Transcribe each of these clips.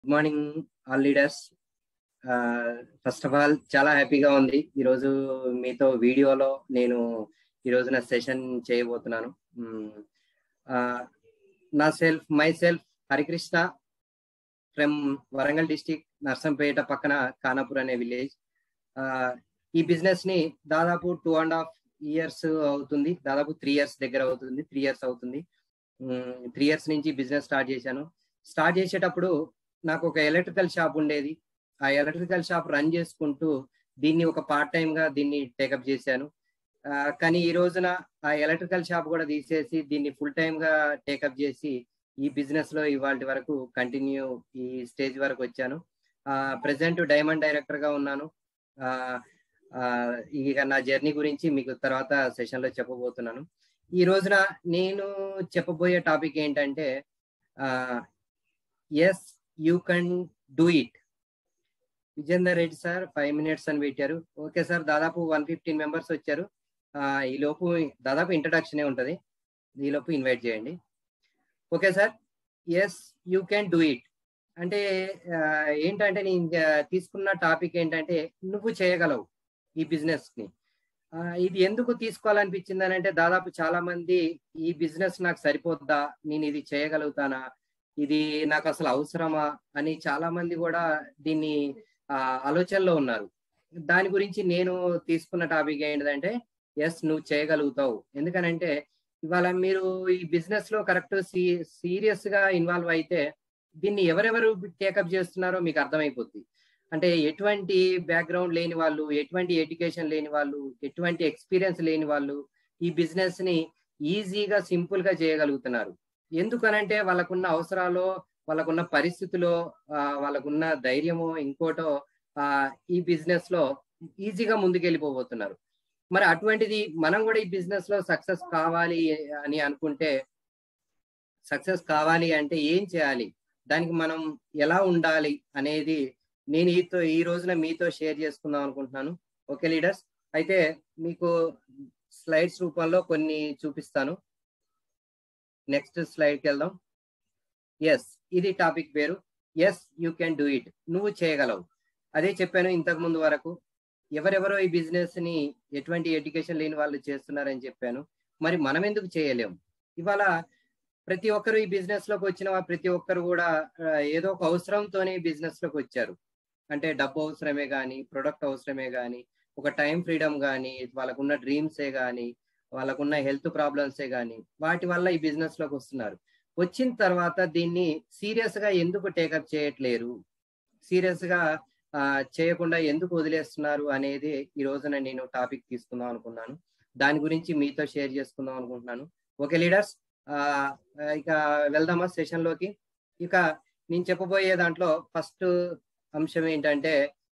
Good morning all leaders first of all చాలా హ్యాపీగా ఉంది ఈరోజు మీతో వీడియోలో నేను ఈ రోజున సెషన్ చేయబోతున్నాను నా self myself Harikrishna from Warangal district Narsampet పక్కన ఖానాపూర్ అనే విలేజ్ ఈ బిజినెస్ ని దాదాపు టూ అండ్ హాఫ్ ఇయర్స్ అవుతుంది దాదాపు త్రీ ఇయర్స్ దగ్గర అవుతుంది త్రీ ఇయర్స్ అవుతుంది త్రీ ఇయర్స్ నుంచి బిజినెస్ స్టార్ట్ చేశాను స్టార్ట్ చేసేటప్పుడు నాకు ఒక ఎలక్ట్రికల్ షాప్ ఉండేది ఆ ఎలక్ట్రికల్ షాప్ రన్ చేసుకుంటూ దీన్ని ఒక పార్ట్ టైం గా దీన్ని టేకప్ చేశాను కానీ ఈ రోజున ఆ ఎలక్ట్రికల్ షాప్ కూడా తీసేసి దీన్ని ఫుల్ టైం గా టేకప్ చేసి ఈ బిజినెస్ లో ఇవాళ వరకు కంటిన్యూ ఈ స్టేజ్ వరకు వచ్చాను ప్రెసెంట్ డైమండ్ డైరెక్టర్ గా ఉన్నాను ఇక నా జర్నీ గురించి మీకు తర్వాత సెషన్ లో చెప్పబోతున్నాను ఈ రోజున నేను చెప్పబోయే టాపిక్ ఏంటంటే yes you can do it Vijender Reddy sir five minutes అని పెట్టారు ఓకే సార్ దాదాపు వన్ ఫిఫ్టీన్ మెంబర్స్ వచ్చారు ఈ లోపు దాదాపు ఇంట్రడక్షనే ఉంటుంది ఈ లోపు ఇన్వైట్ చేయండి okay sir yes you can do it అంటే ఏంటంటే నేను తీసుకున్న టాపిక్ ఏంటంటే నువ్వు చేయగలవు ఈ బిజినెస్ ని ఇది ఎందుకు తీసుకోవాలనిపించింది అని అంటే దాదాపు చాలా మంది ఈ బిజినెస్ నాకు సరిపోద్దా నేను ఇది చేయగలుగుతానా ఇది నాకు అసలు అవసరమా అని చాలా మంది కూడా దీన్ని ఆలోచనలో ఉన్నారు దాని గురించి నేను తీసుకున్న టాపిక్ ఏంటంటే ఎస్ నువ్వు చేయగలుగుతావు ఎందుకనంటే ఇవాళ మీరు ఈ బిజినెస్ లో కరెక్ట్ సీరియస్ గా ఇన్వాల్వ్ అయితే దీన్ని ఎవరెవరు టేకప్ చేస్తున్నారో మీకు అర్థమైపోద్ది అంటే ఎటువంటి బ్యాక్గ్రౌండ్ లేని వాళ్ళు ఎటువంటి ఎడ్యుకేషన్ లేని వాళ్ళు ఎటువంటి ఎక్స్పీరియన్స్ లేని వాళ్ళు ఈ బిజినెస్ ని ఈజీగా సింపుల్ గా చేయగలుగుతున్నారు ఎందుకనంటే వాళ్ళకున్న అవసరాలు వాళ్ళకున్న పరిస్థితిలో వాళ్ళకున్న ధైర్యమో ఇంకోటో ఈ బిజినెస్ లో ఈజీగా ముందుకెళ్ళిపోబోతున్నారు మరి అటువంటిది మనం కూడా ఈ బిజినెస్ లో సక్సెస్ కావాలి అని అనుకుంటే సక్సెస్ కావాలి అంటే ఏం చేయాలి దానికి మనం ఎలా ఉండాలి అనేది నేను ఈతో ఈ రోజున మీతో షేర్ చేసుకుందాం అనుకుంటున్నాను ఓకే లీడర్స్ అయితే మీకు స్లైడ్స్ రూపంలో కొన్ని చూపిస్తాను నెక్స్ట్ స్లైడ్కి వెళ్దాం ఎస్ ఇది టాపిక్ పేరు yes you can do it నువ్వు చేయగలవు అదే చెప్పాను ఇంతకు ముందు వరకు ఎవరెవరో ఈ బిజినెస్ ని ఎటువంటి ఎడ్యుకేషన్ లేని వాళ్ళు చేస్తున్నారని చెప్పాను మరి మనం ఎందుకు చేయలేము ఇవాళ ప్రతి ఒక్కరు ఈ బిజినెస్ లోకి వచ్చిన ప్రతి ఒక్కరు కూడా ఏదో ఒక అవసరంతోనే బిజినెస్ లోకి వచ్చారు అంటే డబ్బు అవసరమే కానీ ప్రొడక్ట్ అవసరమే కానీ ఒక టైం ఫ్రీడమ్ కానీ వాళ్ళకున్న డ్రీమ్సే కానీ వాళ్ళకున్న హెల్త్ ప్రాబ్లమ్సే కానీ వాటి వల్ల ఈ బిజినెస్ లోకి వస్తున్నారు వచ్చిన తర్వాత దీన్ని సీరియస్ గా ఎందుకు టేకప్ చేయట్లేరు సీరియస్ గా చేయకుండా ఎందుకు వదిలేస్తున్నారు అనేది ఈ రోజున నేను టాపిక్ తీసుకుందాం అనుకున్నాను దాని గురించి మీతో షేర్ చేసుకుందాం అనుకుంటున్నాను ఓకే లీడర్స్ ఇక వెళ్దామా సెషన్ లోకి ఇక నేను చెప్పబోయే దాంట్లో ఫస్ట్ అంశం ఏంటంటే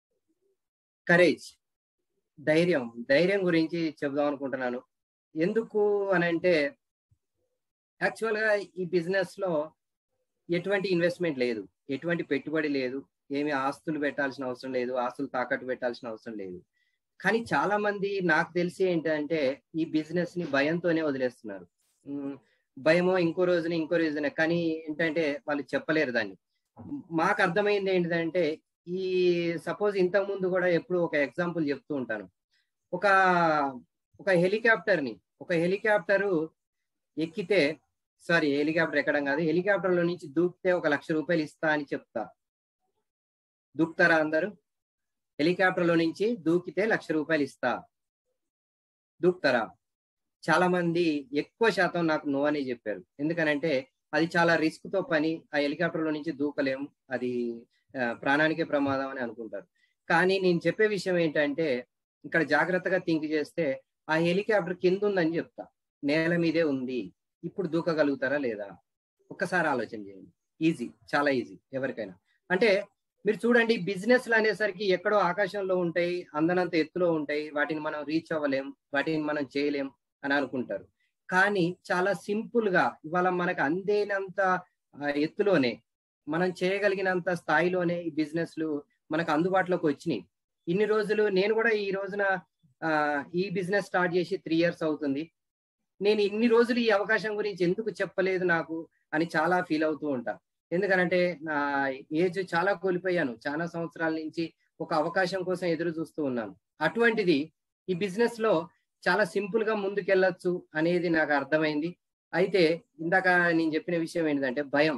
కరేజ్ ధైర్యం ధైర్యం గురించి చెబుదాం అనుకుంటున్నాను ఎందుకు అని అంటే యాక్చువల్గా ఈ బిజినెస్ లో ఎటువంటి ఇన్వెస్ట్మెంట్ లేదు ఎటువంటి పెట్టుబడి లేదు ఏమి ఆస్తులు పెట్టాల్సిన అవసరం లేదు ఆస్తులు తాకట్టు పెట్టాల్సిన అవసరం లేదు కానీ చాలా మంది నాకు తెలిసి ఏంటంటే ఈ బిజినెస్ ని భయంతోనే వదిలేస్తున్నారు భయమో ఇంకో రోజున ఇంకో రోజున కానీ ఏంటంటే వాళ్ళు చెప్పలేరు దాన్ని మాకు అర్థమైంది ఏంటంటే ఈ సపోజ్ ఇంతకు ముందు కూడా ఎప్పుడు ఒక ఎగ్జాంపుల్ చెప్తూ ఉంటాను ఒక ఒక హెలికాప్టర్ ని ఒక హెలికాప్టరు ఎక్కితే సారీ హెలికాప్టర్ ఎక్కడం కాదు హెలికాప్టర్ లో నుంచి దూకితే ఒక లక్ష రూపాయలు ఇస్తా అని చెప్తా దూకుతారా అందరూ హెలికాప్టర్ లో నుంచి దూకితే లక్ష రూపాయలు ఇస్తా దూకుతారా చాలా మంది ఎక్కువ శాతం నాకు నో అని చెప్పారు ఎందుకనంటే అది చాలా రిస్క్ తో పని ఆ హెలికాప్టర్ లో నుంచి దూకలేము అది ప్రాణానికే ప్రమాదం అని అనుకుంటారు కానీ నేను చెప్పే విషయం ఏంటంటే ఇక్కడ జాగ్రత్తగా థింక్ చేస్తే ఆ హెలికాప్టర్ కింద ఉందని చెప్తా నేల మీదే ఉంది ఇప్పుడు దూకగలుగుతారా లేదా ఒక్కసారి ఆలోచన చేయండి ఈజీ చాలా ఈజీ ఎవరికైనా అంటే మీరు చూడండి బిజినెస్ అనేసరికి ఎక్కడో ఆకాశంలో ఉంటాయి అందనంత ఎత్తులో ఉంటాయి వాటిని మనం రీచ్ అవ్వలేం వాటిని మనం చేయలేం అని అనుకుంటారు కానీ చాలా సింపుల్ గా ఇవాళ మనకు అందేనంత ఎత్తులోనే మనం చేయగలిగినంత స్థాయిలోనే ఈ బిజినెస్లు మనకు అందుబాటులోకి వచ్చినాయి ఇన్ని రోజులు నేను కూడా ఈ రోజున ఈ బిజినెస్ స్టార్ట్ చేసి త్రీ ఇయర్స్ అవుతుంది నేను ఇన్ని రోజులు ఈ అవకాశం గురించి ఎందుకు చెప్పలేదు నాకు అని చాలా ఫీల్ అవుతూ ఉంటా ఎందుకనంటే నా ఏజ్ చాలా కోల్పోయాను చాలా సంవత్సరాల నుంచి ఒక అవకాశం కోసం ఎదురు చూస్తూ ఉన్నాను అటువంటిది ఈ బిజినెస్ లో చాలా సింపుల్ గా ముందుకెళ్ళొచ్చు అనేది నాకు అర్థమైంది అయితే ఇందాక నేను చెప్పిన విషయం ఏంటంటే భయం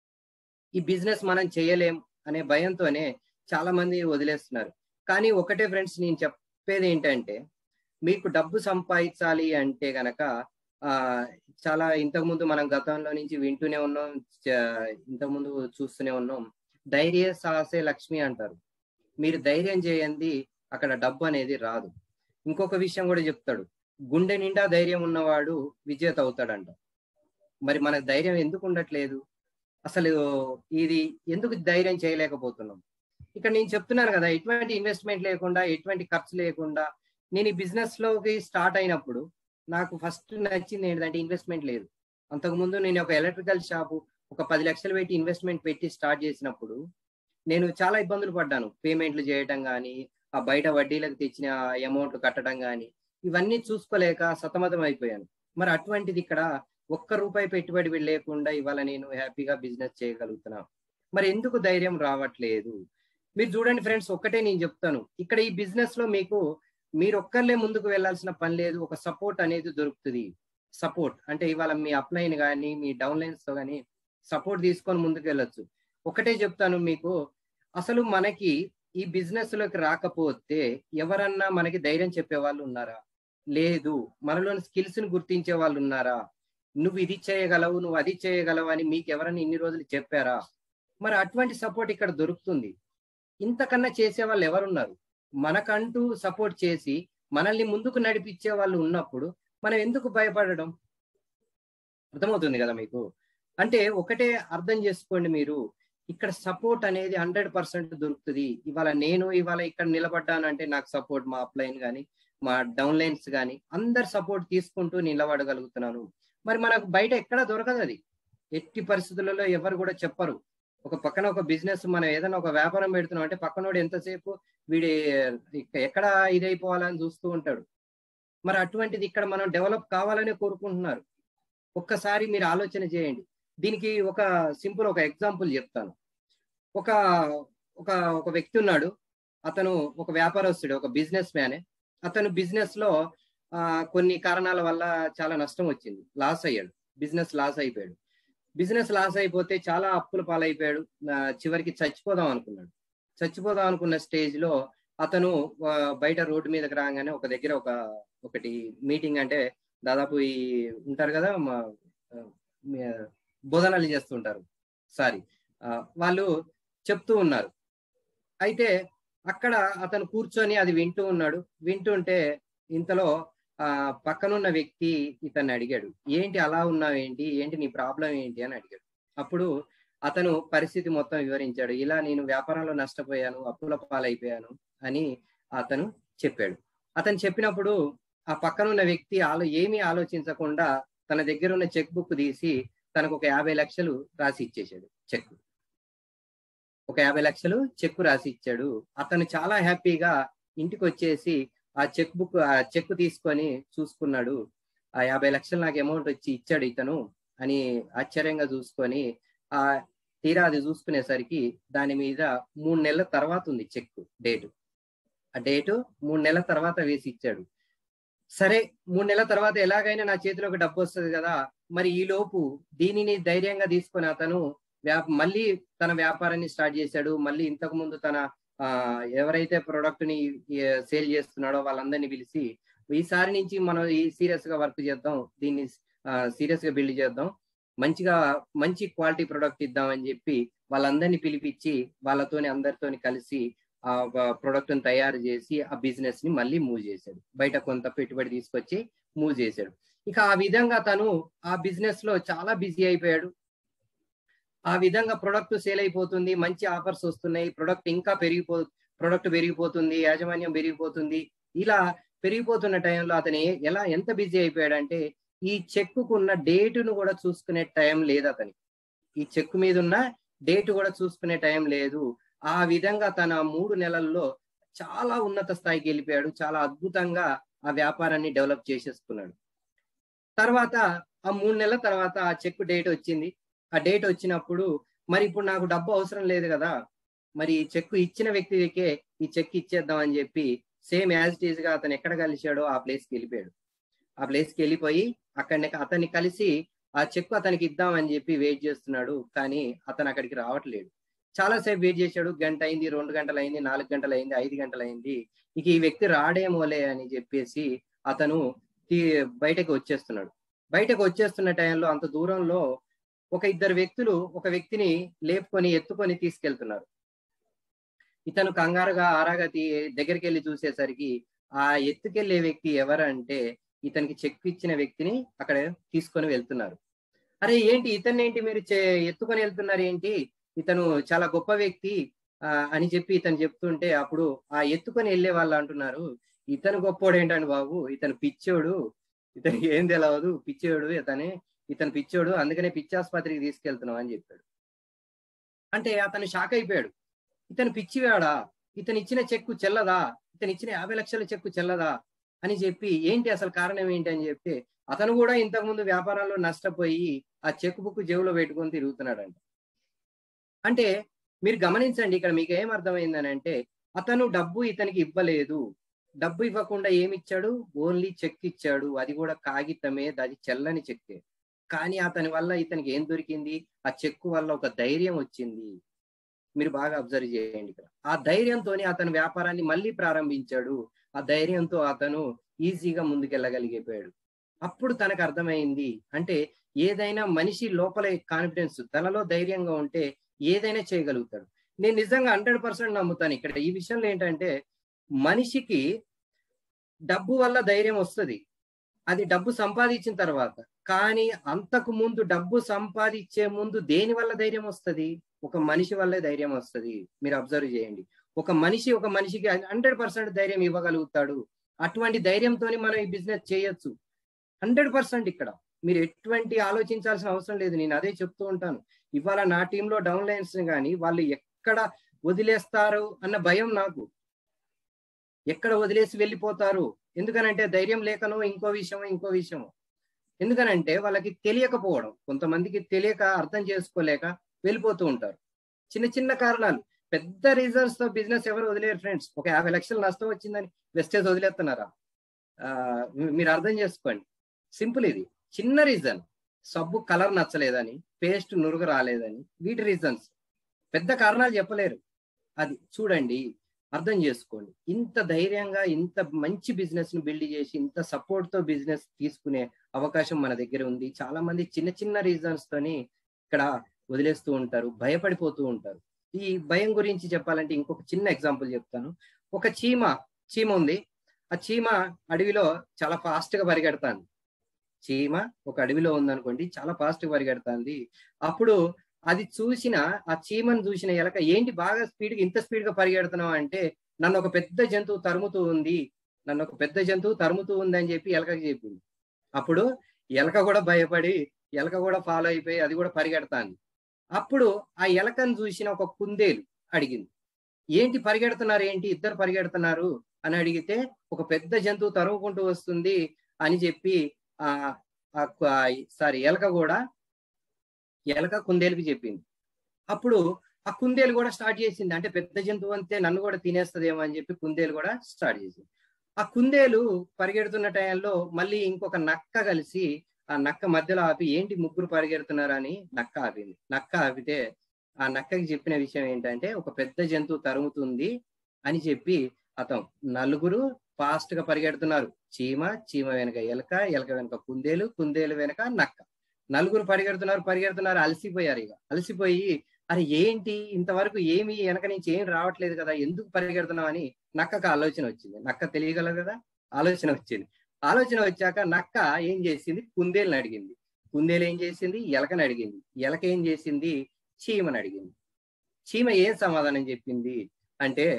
ఈ బిజినెస్ మనం చేయలేం అనే భయంతోనే చాలా మంది వదిలేస్తున్నారు కానీ ఒకటే ఫ్రెండ్స్ నేను చెప్పేది ఏంటంటే మీకు డబ్బు సంపాదించాలి అంటే గనక ఆ చాలా ఇంతకుముందు మనం గతంలో నుంచి వింటూనే ఉన్నాం చ- ఇంతకుముందు చూస్తూనే ఉన్నాం ధైర్య సాహసే లక్ష్మి అంటారు మీరు ధైర్యం చేయండి అక్కడ డబ్బు అనేది రాదు ఇంకొక విషయం కూడా చెప్తాడు గుండె నిండా ధైర్యం ఉన్నవాడు విజేత అవుతాడంట మరి మనకు ధైర్యం ఎందుకు ఉండట్లేదు అసలు ఇది ఎందుకు ధైర్యం చేయలేకపోతున్నాం ఇక్కడ నేను చెప్తున్నాను కదా ఎటువంటి ఇన్వెస్ట్మెంట్ లేకుండా ఎటువంటి ఖర్చు లేకుండా నేను ఈ బిజినెస్ లోకి స్టార్ట్ అయినప్పుడు నాకు ఫస్ట్ నచ్చింది ఏంటంటే ఇన్వెస్ట్మెంట్ లేదు అంతకుముందు నేను ఒక ఎలక్ట్రికల్ షాపు ఒక పది లక్షలు పెట్టి ఇన్వెస్ట్మెంట్ పెట్టి స్టార్ట్ చేసినప్పుడు నేను చాలా ఇబ్బందులు పడ్డాను పేమెంట్లు చేయటం కానీ ఆ బయట వడ్డీలకు తెచ్చిన అమౌంట్ కట్టడం కానీ ఇవన్నీ చూసుకోలేక సతమతం అయిపోయాను మరి అటువంటిది ఇక్కడ ఒక్క రూపాయి పెట్టుబడి లేకుండా ఇవాళ నేను హ్యాపీగా బిజినెస్ చేయగలుగుతున్నా మరి ఎందుకు ధైర్యం రావట్లేదు మీరు చూడండి ఫ్రెండ్స్ ఒక్కటే నేను చెప్తాను ఇక్కడ ఈ బిజినెస్ లో మీకు మీరు ఒక్కర్లే ముందుకు వెళ్ళాల్సిన పని లేదు ఒక సపోర్ట్ అనేది దొరుకుతుంది సపోర్ట్ అంటే ఇవాళ మీ అప్లైన్ కానీ మీ డౌన్ లైన్స్ తో కానీ సపోర్ట్ తీసుకొని ముందుకు వెళ్ళొచ్చు ఒకటే చెప్తాను మీకు అసలు మనకి ఈ బిజినెస్ లోకి రాకపోతే ఎవరన్నా మనకి ధైర్యం చెప్పే వాళ్ళు ఉన్నారా లేదు మనలోని స్కిల్స్ ని గుర్తించే వాళ్ళు ఉన్నారా నువ్వు ఇది చేయగలవు నువ్వు అది చేయగలవు అని మీకు ఎవరైనా ఇన్ని రోజులు చెప్పారా మరి అటువంటి సపోర్ట్ ఇక్కడ దొరుకుతుంది ఇంతకన్నా చేసే వాళ్ళు ఎవరున్నారు మనకంటూ సపోర్ట్ చేసి మనల్ని ముందుకు నడిపించే వాళ్ళు ఉన్నప్పుడు మనం ఎందుకు భయపడడం అర్థమవుతుంది కదా మీకు అంటే ఒకటే అర్థం చేసుకోండి మీరు ఇక్కడ సపోర్ట్ అనేది హండ్రెడ్ పర్సెంట్ దొరుకుతుంది ఇవాళ నేను ఇవాళ ఇక్కడ నిలబడ్డానంటే నాకు సపోర్ట్ మా అప్లైన్ కానీ మా డౌన్ లైన్స్ కానీ అందరు సపోర్ట్ తీసుకుంటూ నిలబడగలుగుతున్నాను మరి మనకు బయట ఎక్కడ దొరకదు అది ఎట్టి పరిస్థితులలో ఎవరు కూడా చెప్పరు ఒక పక్కన ఒక బిజినెస్ మనం ఏదైనా ఒక వ్యాపారం పెడుతున్నాం అంటే పక్కనోడు ఎంతసేపు వీడి ఇక- ఎక్కడ ఇదైపోవాలని చూస్తూ ఉంటాడు మరి అటువంటిది ఇక్కడ మనం డెవలప్ కావాలనే కోరుకుంటున్నారు ఒక్కసారి మీరు ఆలోచన చేయండి దీనికి ఒక సింపుల్ ఒక ఎగ్జాంపుల్ చెప్తాను ఒక ఒక ఒక వ్యక్తి ఉన్నాడు అతను ఒక వ్యాపారస్తుడు ఒక బిజినెస్ మ్యానే అతను బిజినెస్ లో ఆ, కొన్ని కారణాల వల్ల చాలా నష్టం వచ్చింది లాస్ అయ్యాడు బిజినెస్ లాస్ అయిపోయాడు బిజినెస్ లాస్ అయిపోతే చాలా అప్పుల పాలైపోయాడు ఆ, చివరికి చచ్చిపోదాం అనుకున్నాడు చచ్చిపోదాం అనుకున్న స్టేజ్ లో అతను ఆ, బయట రోడ్డు మీదకి రాగానే ఒక దగ్గర ఒక ఒకటి మీటింగ్ అంటే దాదాపు ఈ ఉంటారు కదా మా ఆ, మీ- బోధనలు చేస్తుంటారు సారీ వాళ్ళు చెప్తూ ఉన్నారు అయితే అక్కడ అతను కూర్చొని అది వింటూ ఉన్నాడు వింటుంటే ఇంతలో ఆ పక్కనున్న వ్యక్తి ఇతన్ని అడిగాడు ఏంటి అలా ఉన్నావు ఏంటి ఏంటి నీ ప్రాబ్లం ఏంటి అని అడిగాడు అప్పుడు అతను పరిస్థితి మొత్తం వివరించాడు ఇలా నేను వ్యాపారంలో నష్టపోయాను అప్పుల పాలైపోయాను అని అతను చెప్పాడు అతను చెప్పినప్పుడు ఆ పక్కనున్న వ్యక్తి ఆలో ఏమీ ఆలోచించకుండా తన దగ్గర ఉన్న చెక్ బుక్ తీసి తనకు ఒక యాభై లక్షలు రాసి ఇచ్చేసాడు చెక్ ఒక యాభై లక్షలు చెక్ రాసి ఇచ్చాడు అతను చాలా హ్యాపీగా ఇంటికి వచ్చేసి ఆ చెక్ బుక్ ఆ చెక్ తీసుకొని చూసుకున్నాడు ఆ యాభై లక్షలు నాకు అమౌంట్ వచ్చి ఇచ్చాడు ఇతను అని ఆశ్చర్యంగా చూసుకొని ఆ తీరా అది చూసుకునేసరికి దాని మీద మూడు నెలల తర్వాత ఉంది చెక్ డేటు ఆ డేటు మూడు నెలల తర్వాత వేసి ఇచ్చాడు సరే మూడు నెలల తర్వాత ఎలాగైనా నా చేతిలోకి డబ్బు వస్తుంది కదా మరి ఈ లోపు దీనిని ధైర్యంగా తీసుకొని అతను వ్యా మళ్ళీ తన వ్యాపారాన్ని స్టార్ట్ చేశాడు మళ్ళీ ఇంతకు ముందు తన ఆ ఎవరైతే ప్రొడక్ట్ ని సేల్ చేస్తున్నాడో వాళ్ళందరినీ పిలిచి ఈసారి నుంచి మనం ఈ సీరియస్ గా వర్క్ చేద్దాం దీన్ని సీరియస్ గా బిల్డ్ చేద్దాం మంచిగా మంచి క్వాలిటీ ప్రొడక్ట్ ఇద్దామని చెప్పి వాళ్ళందరినీ పిలిపించి వాళ్ళతోని అందరితోని కలిసి ఆ ప్రొడక్ట్ ని తయారు చేసి ఆ బిజినెస్ ని మళ్ళీ మూవ్ చేశాడు బయట కొంత పెట్టుబడి తీసుకొచ్చి మూవ్ చేశాడు ఇక ఆ విధంగా తను ఆ బిజినెస్ లో చాలా బిజీ అయిపోయాడు ఆ విధంగా ప్రొడక్ట్ సేల్ అయిపోతుంది మంచి ఆఫర్స్ వస్తున్నాయి ప్రొడక్ట్ ఇంకా పెరిగిపో ప్రొడక్ట్ పెరిగిపోతుంది యాజమాన్యం పెరిగిపోతుంది ఇలా పెరిగిపోతున్న టైంలో అతను ఏ- ఎలా ఎంత బిజీ అయిపోయాడంటే ఈ చెక్కుకున్న డేటును కూడా చూసుకునే టైం లేదు అతనికి ఈ చెక్ మీద ఉన్న డేట్ కూడా చూసుకునే టైం లేదు ఆ విధంగా తన మూడు నెలల్లో చాలా ఉన్నత స్థాయికి వెళ్ళిపోయాడు చాలా అద్భుతంగా ఆ వ్యాపారాన్ని డెవలప్ చేసేసుకున్నాడు తర్వాత ఆ మూడు నెలల తర్వాత ఆ చెక్ డేట్ వచ్చింది ఆ డేట్ వచ్చినప్పుడు మరి ఇప్పుడు నాకు డబ్బు అవసరం లేదు కదా మరి ఈ చెక్కు ఇచ్చిన వ్యక్తికే ఈ చెక్ ఇచ్చేద్దాం అని చెప్పి సేమ్ యాజ్ ఇట్ ఈజ్ గా అతను ఎక్కడ కలిశాడో ఆ ప్లేస్ కి వెళ్ళిపోయాడు ఆ ప్లేస్ కి వెళ్ళిపోయి అక్కడనే అతన్ని కలిసి ఆ చెక్కు అతనికి ఇద్దామని చెప్పి వెయిట్ చేస్తున్నాడు కానీ అతను అక్కడికి రావట్లేడు చాలాసేపు వెయిట్ చేశాడు గంట అయింది రెండు గంటలు అయింది నాలుగు గంటలు అయింది ఐదు గంటలు అయింది ఇక ఈ వ్యక్తి రాడేమోలే అని చెప్పేసి అతను తీ- బయటకు వచ్చేస్తున్నాడు బయటకు వచ్చేస్తున్న టైంలో అంత దూరంలో ఒక ఇద్దరు వ్యక్తులు ఒక వ్యక్తిని లేపుకొని ఎత్తుకొని తీసుకెళ్తున్నారు ఇతను కంగారుగా ఆరాగా తీ దగ్గరికి వెళ్ళి చూసేసరికి ఆ ఎత్తుకెళ్లే వ్యక్తి ఎవరంటే ఇతనికి చెక్ ఇచ్చిన వ్యక్తిని అక్కడ తీసుకొని వెళ్తున్నారు అరే ఏంటి ఇతన్ని ఏంటి మీరు చే- ఎత్తుకొని వెళ్తున్నారు ఏంటి ఇతను చాలా గొప్ప వ్యక్తి ఆ, అని చెప్పి ఇతను చెప్తుంటే అప్పుడు ఆ ఎత్తుకొని వెళ్ళే వాళ్ళు అంటున్నారు ఇతను గొప్పోడు ఏంటండి బాబు ఇతను పిచ్చోడు ఇతనికి ఏం తెలియదు పిచ్చోడు ఇతనే ఇతను పిచ్చోడు అందుకనే పిచ్చాసుపత్రికి తీసుకెళ్తున్నాం అని చెప్పాడు అంటే అతను షాక్ అయిపోయాడు ఇతను పిచ్చివాడా ఇతను ఇచ్చిన చెక్కు చెల్లదా ఇతను ఇచ్చిన యాభై లక్షల చెక్కు చెల్లదా అని చెప్పి ఏంటి అసలు కారణం ఏంటి అని చెప్తే అతను కూడా ఇంతకుముందు వ్యాపారంలో నష్టపోయి ఆ చెక్ బుక్ జేబులో పెట్టుకొని తిరుగుతున్నాడంట అంటే మీరు గమనించండి ఇక్కడ మీకు ఏం అర్థమైందని అంటే అతను డబ్బు ఇతనికి ఇవ్వలేదు డబ్బు ఇవ్వకుండా ఏమి ఇచ్చాడు ఓన్లీ చెక్ ఇచ్చాడు అది కూడా కాగితమే అది చెల్లని చెక్కే కానీ అతని వల్ల ఇతనికి ఏం దొరికింది ఆ చెక్కు వల్ల ఒక ధైర్యం వచ్చింది మీరు బాగా అబ్జర్వ్ చేయండి ఇక్కడ ఆ ధైర్యంతోనే అతని వ్యాపారాన్ని మళ్ళీ ప్రారంభించాడు ఆ ధైర్యంతో అతను ఈజీగా ముందుకెళ్ళగలిగిపోయాడు అప్పుడు తనకు అర్థమైంది అంటే ఏదైనా మనిషి లోపల కాన్ఫిడెన్స్ తనలో ధైర్యంగా ఉంటే ఏదైనా చేయగలుగుతాడు నేను నిజంగా హండ్రెడ్ పర్సెంట్ నమ్ముతాను ఇక్కడ ఈ విషయంలో ఏంటంటే మనిషికి డబ్బు వల్ల ధైర్యం వస్తుంది అది డబ్బు సంపాదించిన తర్వాత కానీ అంతకు ముందు డబ్బు సంపాదించే ముందు దేని వల్ల ధైర్యం వస్తుంది ఒక మనిషి వల్లే ధైర్యం వస్తుంది మీరు అబ్జర్వ్ చేయండి ఒక మనిషి ఒక మనిషికి హండ్రెడ్ పర్సెంట్ ధైర్యం ఇవ్వగలుగుతాడు అటువంటి ధైర్యంతో మనం ఈ బిజినెస్ చేయొచ్చు హండ్రెడ్ పర్సెంట్ ఇక్కడ మీరు ఎటువంటి ఆలోచించాల్సిన అవసరం లేదు నేను అదే చెప్తూ ఉంటాను ఇవాళ నా టీంలో డౌన్ లైన్స్ కానీ వాళ్ళు ఎక్కడ వదిలేస్తారు అన్న భయం నాకు ఎక్కడ వదిలేసి వెళ్ళిపోతారు ఎందుకనంటే ధైర్యం లేకనో ఇంకో విషయం ఇంకో విషయం ఎందుకనంటే వాళ్ళకి తెలియకపోవడం కొంతమందికి తెలియక అర్థం చేసుకోలేక వెళ్ళిపోతూ ఉంటారు చిన్న చిన్న కారణాలు పెద్ద రీజన్స్ తో బిజినెస్ ఎవరు వదిలేరు ఫ్రెండ్స్ ఒక యాభై లక్షలు నష్టం వచ్చిందని వెస్టేజ్ వదిలేస్తున్నారా ఆ, మీ- మీరు అర్థం చేసుకోండి సింపుల్ ఇది చిన్న రీజన్ సబ్బు కలర్ నచ్చలేదని పేస్ట్ నురుగు రాలేదని వీటి రీజన్స్ పెద్ద కారణాలు చెప్పలేరు అది చూడండి అర్థం చేసుకోండి ఇంత ధైర్యంగా ఇంత మంచి బిజినెస్ ను బిల్డ్ చేసి ఇంత సపోర్ట్ తో బిజినెస్ తీసుకునే అవకాశం మన దగ్గర ఉంది చాలా మంది చిన్న చిన్న రీజన్స్ తోని ఇక్కడ వదిలేస్తూ ఉంటారు భయపడిపోతూ ఉంటారు ఈ భయం గురించి చెప్పాలంటే ఇంకొక చిన్న ఎగ్జాంపుల్ చెప్తాను ఒక చీమ చీమ ఉంది ఆ చీమ అడవిలో చాలా ఫాస్ట్ గా పరిగెడతాంది చీమ ఒక అడవిలో ఉందనుకోండి చాలా ఫాస్ట్ గా పరిగెడతాంది అప్పుడు అది చూసిన ఆ చీమను చూసిన ఎలక ఏంటి బాగా స్పీడ్ గా ఇంత స్పీడ్ గా పరిగెడుతున్నావు అంటే నన్ను ఒక పెద్ద జంతువు తరుముతూ ఉంది నన్ను ఒక పెద్ద జంతువు తరుముతూ ఉంది అని చెప్పి ఎలకకి చెప్పింది అప్పుడు ఎలక కూడా భయపడి ఎలక కూడా ఫాలో అయిపోయి అది కూడా పరిగెడతాంది అప్పుడు ఆ ఎలకను చూసిన ఒక కుందేలు అడిగింది ఏంటి పరిగెడుతున్నారు ఏంటి ఇద్దరు పరిగెడుతున్నారు అని అడిగితే ఒక పెద్ద జంతువు తరుముకుంటూ వస్తుంది అని చెప్పి ఆ సారీ ఎలక కూడా ఎలక కుందేలుకి చెప్పింది అప్పుడు ఆ కుందేలు కూడా స్టార్ట్ చేసింది అంటే పెద్ద జంతువు అంతే నన్ను కూడా తినేస్తుందేమో అని చెప్పి కుందేలు కూడా స్టార్ట్ చేసింది ఆ కుందేలు పరిగెడుతున్న టైంలో మళ్ళీ ఇంకొక నక్క కలిసి ఆ నక్క మధ్యలో ఆపి ఏంటి ముగ్గురు పరిగెడుతున్నారని నక్క ఆపింది నక్క ఆపితే ఆ నక్కకి చెప్పిన విషయం ఏంటంటే ఒక పెద్ద జంతువు తరుముతుంది అని చెప్పి అతను నలుగురు ఫాస్ట్ గా పరిగెడుతున్నారు చీమ చీమ వెనక ఎలక ఎలక వెనక కుందేలు కుందేలు వెనక నక్క నలుగురు పరిగెడుతున్నారు పరిగెడుతున్నారు అలసిపోయారు ఇక అలసిపోయి అరే ఏంటి ఇంతవరకు ఏమి వెనక నుంచి ఏం రావట్లేదు కదా ఎందుకు పరిగెడుతున్నావు అని నక్కకు ఆలోచన వచ్చింది నక్క తెలియగలదు కదా ఆలోచన వచ్చింది ఆలోచన వచ్చాక నక్క ఏం చేసింది కుందేలుని అడిగింది కుందేలు ఏం చేసింది ఎలకని అడిగింది ఎలక ఏం చేసింది చీమని అడిగింది చీమ ఏం సమాధానం చెప్పింది అంటే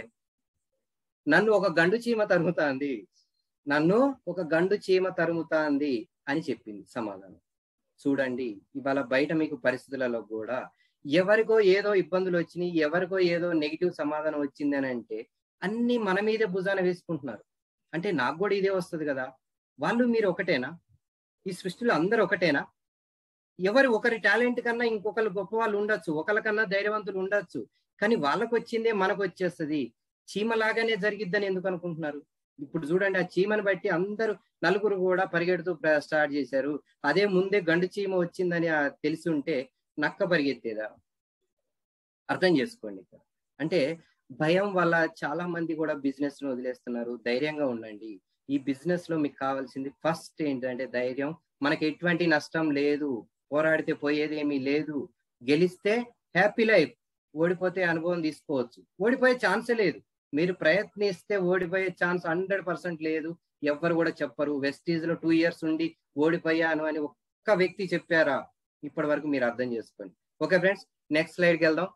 నన్ను ఒక గండు చీమ తరుముతాంది నన్ను ఒక గండు చీమ తరుముతాంది అని చెప్పింది సమాధానం చూడండి ఇవాళ బయట మీకు పరిస్థితులలో కూడా ఎవరికో ఏదో ఇబ్బందులు వచ్చినాయి ఎవరికో ఏదో నెగిటివ్ సమాధానం వచ్చింది అని అంటే అన్ని మన మీదే భుజాన వేసుకుంటున్నారు అంటే నాకు కూడా ఇదే వస్తుంది కదా వాళ్ళు మీరు ఒకటేనా ఈ సృష్టిలో అందరు ఒకటేనా ఎవరి ఒకరి టాలెంట్ కన్నా ఇంకొకరు గొప్ప వాళ్ళు ఉండొచ్చు ఒకరికన్నా ధైర్యవంతులు ఉండొచ్చు కానీ వాళ్ళకు వచ్చిందే మనకు వచ్చేస్తుంది చీమలాగానే జరిగిద్దని ఎందుకు అనుకుంటున్నారు ఇప్పుడు చూడండి ఆ చీమని బట్టి అందరూ నలుగురు కూడా పరిగెడుతూ స్టార్ట్ చేశారు అదే ముందే గండు చీమ వచ్చిందని ఆ తెలిసి ఉంటే నక్క పరిగెత్తేదా అర్థం చేసుకోండి ఇక్కడ అంటే భయం వల్ల చాలా మంది కూడా బిజినెస్ ను వదిలేస్తున్నారు ధైర్యంగా ఉండండి ఈ బిజినెస్ లో మీకు కావాల్సింది ఫస్ట్ ఏంటంటే ధైర్యం మనకి ఎటువంటి నష్టం లేదు పోరాడితే పోయేది ఏమీ లేదు గెలిస్తే హ్యాపీ లైఫ్ ఓడిపోతే అనుభవం తీసుకోవచ్చు ఓడిపోయే ఛాన్సే లేదు మీరు ప్రయత్నిస్తే ఓడిపోయే ఛాన్స్ హండ్రెడ్ పర్సెంట్ లేదు ఎవ్వరు కూడా చెప్పరు వెస్టీజ్ లో టూ ఇయర్స్ ఉండి ఓడిపోయాను అని ఒక్క వ్యక్తి చెప్పారా ఇప్పటి వరకు మీరు అర్థం చేసుకోండి ఓకే ఫ్రెండ్స్ నెక్స్ట్ స్లైడ్కి వెళ్దాం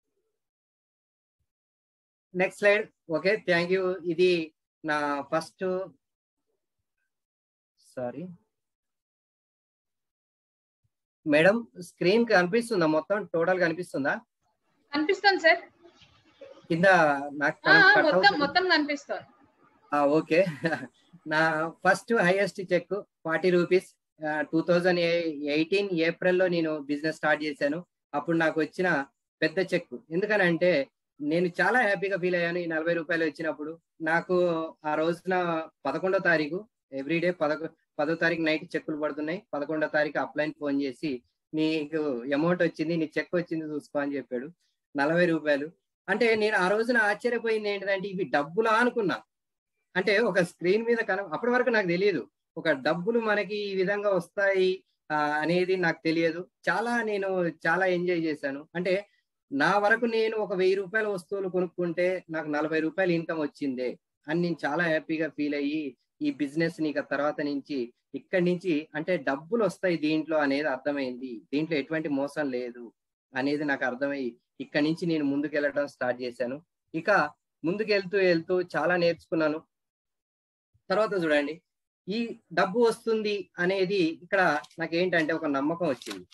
next slide okay thank you ఇది నా ఫస్ట్ సారీ మేడం స్క్రీన్ కనిపిస్తుందా మొత్తం టోటల్ కనిపిస్తుందా కనిపిస్తుంది సార్ కింద నాకు ఆ, కట్ మొత్తం అవుతుంది. మొత్తం కనిపిస్తుంది ఆ, ఓకే నా first highest cheque forty rupees two thousand eighteen ఏప్రిల్లో నేను బిజినెస్ స్టార్ట్ చేశాను అప్పుడు నాకు వచ్చిన పెద్ద చెక్ ఎందుకనంటే నేను చాలా హ్యాపీగా ఫీల్ అయ్యాను ఈ నలభై రూపాయలు వచ్చినప్పుడు నాకు ఆ రోజున పదకొండో తారీఖు ఎవ్రీడే పదకొ పదో తారీఖు నైట్ చెక్కులు పడుతున్నాయి పదకొండో తారీఖు అప్లైన్ ఫోన్ చేసి నీకు అమౌంట్ వచ్చింది నీ చెక్ వచ్చింది చూసుకో అని చెప్పాడు నలభై రూపాయలు అంటే నేను ఆ రోజున ఆశ్చర్యపోయింది ఏంటంటే ఇవి డబ్బులా అనుకున్నా అంటే ఒక స్క్రీన్ మీద కన అప్పటి వరకు నాకు తెలియదు ఒక డబ్బులు మనకి ఈ విధంగా వస్తాయి ఆ, అనేది నాకు తెలియదు చాలా నేను చాలా ఎంజాయ్ చేశాను అంటే నా వరకు నేను ఒక వెయ్యి రూపాయల వస్తువులు కొనుక్కుంటే నాకు నలభై రూపాయలు ఇన్కమ్ వచ్చిందే అని నేను చాలా హ్యాపీగా ఫీల్ అయ్యి ఈ బిజినెస్ నీకు తర్వాత నుంచి ఇక్కడి నుంచి అంటే డబ్బులు వస్తాయి దీంట్లో అనేది అర్థమైంది దీంట్లో ఎటువంటి మోసం లేదు అనేది నాకు అర్థమయ్యి ఇక్కడి నుంచి నేను ముందుకు వెళ్ళడం స్టార్ట్ చేశాను ఇక ముందుకు వెళ్తూ వెళ్తూ చాలా నేర్చుకున్నాను తర్వాత చూడండి ఈ డబ్బు వస్తుంది అనేది ఇక్కడ నాకు ఏంటంటే ఒక నమ్మకం వచ్చింది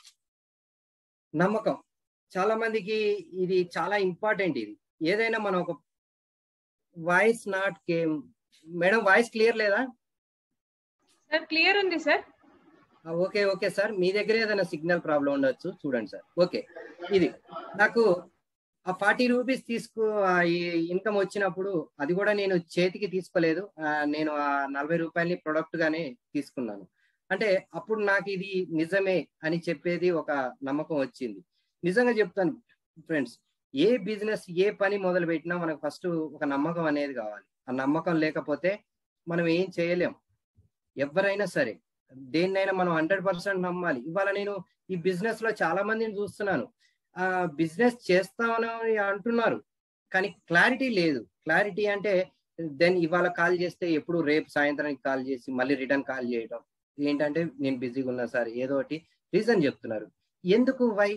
నమ్మకం చాలా మందికి ఇది చాలా ఇంపార్టెంట్ ఇది ఏదైనా మనం ఒక voice not came madam voice clear లేదా సార్ క్లియర్ ఉంది సార్ ఆ, ఓకే ఓకే సార్ మీ దగ్గర ఏదైనా సిగ్నల్ ప్రాబ్లం ఉండొచ్చు చూడండి సార్ ఓకే ఇది నాకు ఆ ఫార్టీ రూపీస్ తీసుకు ఆ, ఈ ఇన్కమ్ వచ్చినప్పుడు అది కూడా నేను చేతికి తీసుకోలేదు ఆ, నేను ఆ నలభై రూపాయలని ప్రొడక్ట్ గానే తీసుకున్నాను అంటే అప్పుడు నాకు ఇది నిజమే అని చెప్పేది ఒక నమ్మకం వచ్చింది నిజంగా చెప్తాను ఫ్రెండ్స్ ఏ బిజినెస్ ఏ పని మొదలు పెట్టినా మనకు ఫస్ట్ ఒక నమ్మకం అనేది కావాలి ఆ నమ్మకం లేకపోతే మనం ఏం చేయలేం ఎవరైనా సరే దేన్నైనా మనం హండ్రెడ్ పర్సెంట్ నమ్మాలి ఇవాళ నేను ఈ బిజినెస్ లో చాలా మందిని చూస్తున్నాను ఆ బిజినెస్ చేస్తామని అంటున్నారు కానీ క్లారిటీ లేదు క్లారిటీ అంటే దెన్ ఇవాళ కాల్ చేస్తే ఎప్పుడు రేపు సాయంత్రానికి కాల్ చేసి మళ్ళీ రిటర్న్ కాల్ చేయడం ఏంటంటే నేను బిజీగా ఉన్నా సార్ ఏదో ఒకటి రీజన్ చెప్తున్నారు ఎందుకు వై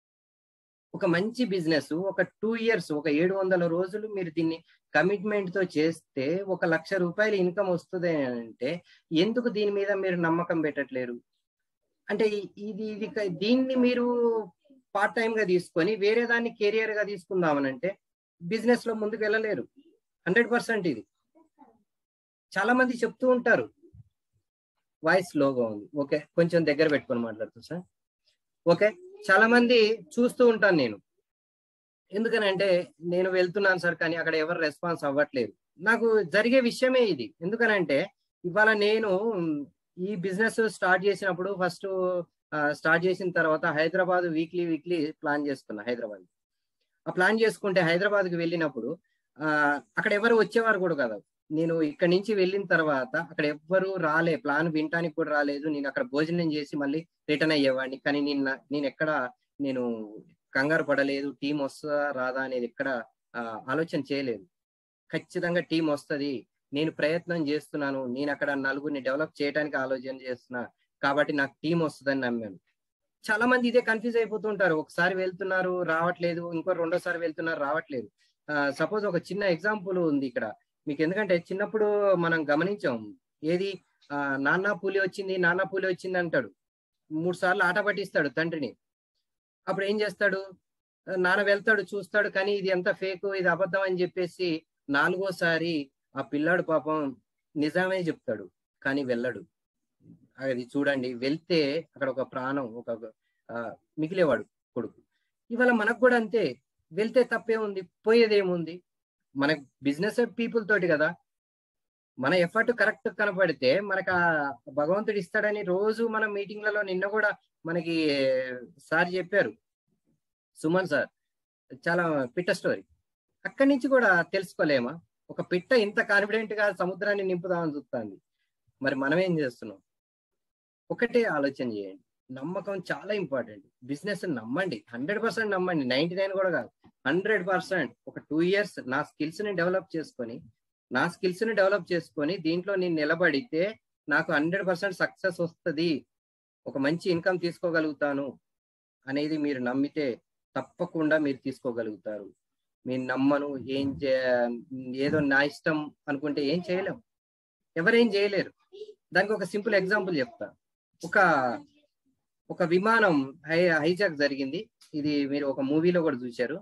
ఒక మంచి బిజినెస్ ఒక టూ ఇయర్స్ ఒక ఏడు వందల రోజులు మీరు దీన్ని కమిట్మెంట్ తో చేస్తే ఒక లక్ష రూపాయలు ఇన్కమ్ వస్తుంది అని అంటే ఎందుకు దీని మీద మీరు నమ్మకం పెట్టట్లేరు అంటే ఈ- ఇది ఇది క- దీన్ని మీరు పార్ట్ టైం గా తీసుకొని వేరే దాన్ని కెరియర్ గా తీసుకుందామనంటే బిజినెస్ లో ముందుకు వెళ్ళలేరు హండ్రెడ్ పర్సెంట్ ఇది చాలా మంది చెప్తూ ఉంటారు వాయిస్ లోగా ఉంది ఓకే కొంచెం దగ్గర పెట్టుకొని మాట్లాడుతూ సార్ ఓకే చాలా మంది చూస్తూ ఉంటాను నేను ఎందుకనంటే నేను వెళ్తున్నాను సార్ కానీ అక్కడ ఎవరు రెస్పాన్స్ అవ్వట్లేదు నాకు జరిగే విషయమే ఇది ఎందుకనంటే ఇవాళ నేను మ్, ఈ బిజినెస్ స్టార్ట్ చేసినప్పుడు ఫస్ట్ స్టార్ట్ చేసిన తర్వాత హైదరాబాద్ వీక్లీ వీక్లీ ప్లాన్ చేసుకున్నా హైదరాబాద్ ఆ ప్లాన్ చేసుకుంటే హైదరాబాద్ కి వెళ్ళినప్పుడు ఆ అక్కడ ఎవరు వచ్చేవారు కూడా కదా నేను ఇక్కడ నుంచి వెళ్ళిన తర్వాత అక్కడ ఎవ్వరు రాలే ప్లాన్ వినటానికి కూడా రాలేదు నేను అక్కడ భోజనం చేసి మళ్ళీ రిటర్న్ అయ్యేవాడిని కానీ నిన్న నేను ఎక్కడ నేను కంగారు పడలేదు టీం వస్తుందా రాదా అనేది ఎక్కడ ఆ, ఆలోచన చేయలేదు ఖచ్చితంగా టీం వస్తది నేను ప్రయత్నం చేస్తున్నాను నేను అక్కడ నలుగురిని డెవలప్ చేయడానికి ఆలోచన చేస్తున్నా కాబట్టి నాకు టీం వస్తుందని నమ్మాను చాలా మంది ఇదే కన్ఫ్యూజ్ అయిపోతుంటారు ఒకసారి వెళ్తున్నారు రావట్లేదు ఇంకో రెండోసారి వెళ్తున్నారు రావట్లేదు సపోజ్ ఒక చిన్న ఎగ్జాంపుల్ ఉంది ఇక్కడ మీకు ఎందుకంటే చిన్నప్పుడు మనం గమనించాం ఏది ఆ, నాన్న పులి వచ్చింది నాన్న పులి వచ్చింది అంటాడు మూడు సార్లు ఆట పట్టిస్తాడు తండ్రిని అప్పుడు ఏం చేస్తాడు ఆ, నాన్న వెళ్తాడు చూస్తాడు కానీ ఇది ఎంత ఫేక్ ఇది అబద్ధం అని చెప్పేసి నాలుగోసారి ఆ పిల్లాడు పాపం నిజమే చెప్తాడు కానీ వెళ్ళడు అది చూడండి వెళ్తే అక్కడ ఒక ప్రాణం ఒక మిగిలేవాడు కొడుకు ఇవాళ మనకు కూడా అంతే వెళ్తే తప్పే ఉంది పోయేది ఏముంది మన బిజినెస్ పీపుల్ తోటి కదా మన ఎఫర్ట్ కరెక్ట్ కనపడితే మనకు ఆ భగవంతుడు ఇస్తాడని రోజు మన మీటింగ్లలో నిన్న కూడా మనకి సార్ చెప్పారు సుమన్ సార్ చాలా పిట్ట స్టోరీ అక్కడి నుంచి కూడా తెలుసుకోలేమా ఒక పిట్ట ఇంత కాన్ఫిడెంట్ గా సముద్రాన్ని నింపుదామని చూస్తుంది మరి మనం ఏం చేస్తున్నాం ఒకటే ఆలోచన చేయండి నమ్మకం చాలా ఇంపార్టెంట్ బిజినెస్ నమ్మండి హండ్రెడ్ పర్సెంట్ నమ్మండి నైన్టీ నైన్ కూడా కాదు హండ్రెడ్ పర్సెంట్ ఒక టూ ఇయర్స్ నా స్కిల్స్ ని డెవలప్ చేసుకొని నా స్కిల్స్ ని డెవలప్ చేసుకొని దీంట్లో నేను నిలబడితే నాకు హండ్రెడ్ పర్సెంట్ సక్సెస్ వస్తుంది ఒక మంచి ఇన్కమ్ తీసుకోగలుగుతాను అనేది మీరు నమ్మితే తప్పకుండా మీరు తీసుకోగలుగుతారు మీరు నమ్మను ఏం చే ఏదో నా ఇష్టం అనుకుంటే ఏం చేయలేం ఎవరేం చేయలేరు దానికి ఒక సింపుల్ ఎగ్జాంపుల్ చెప్తా ఒక ఒక విమానం హై హైజాక్ జరిగింది ఇది మీరు ఒక మూవీలో కూడా చూశారు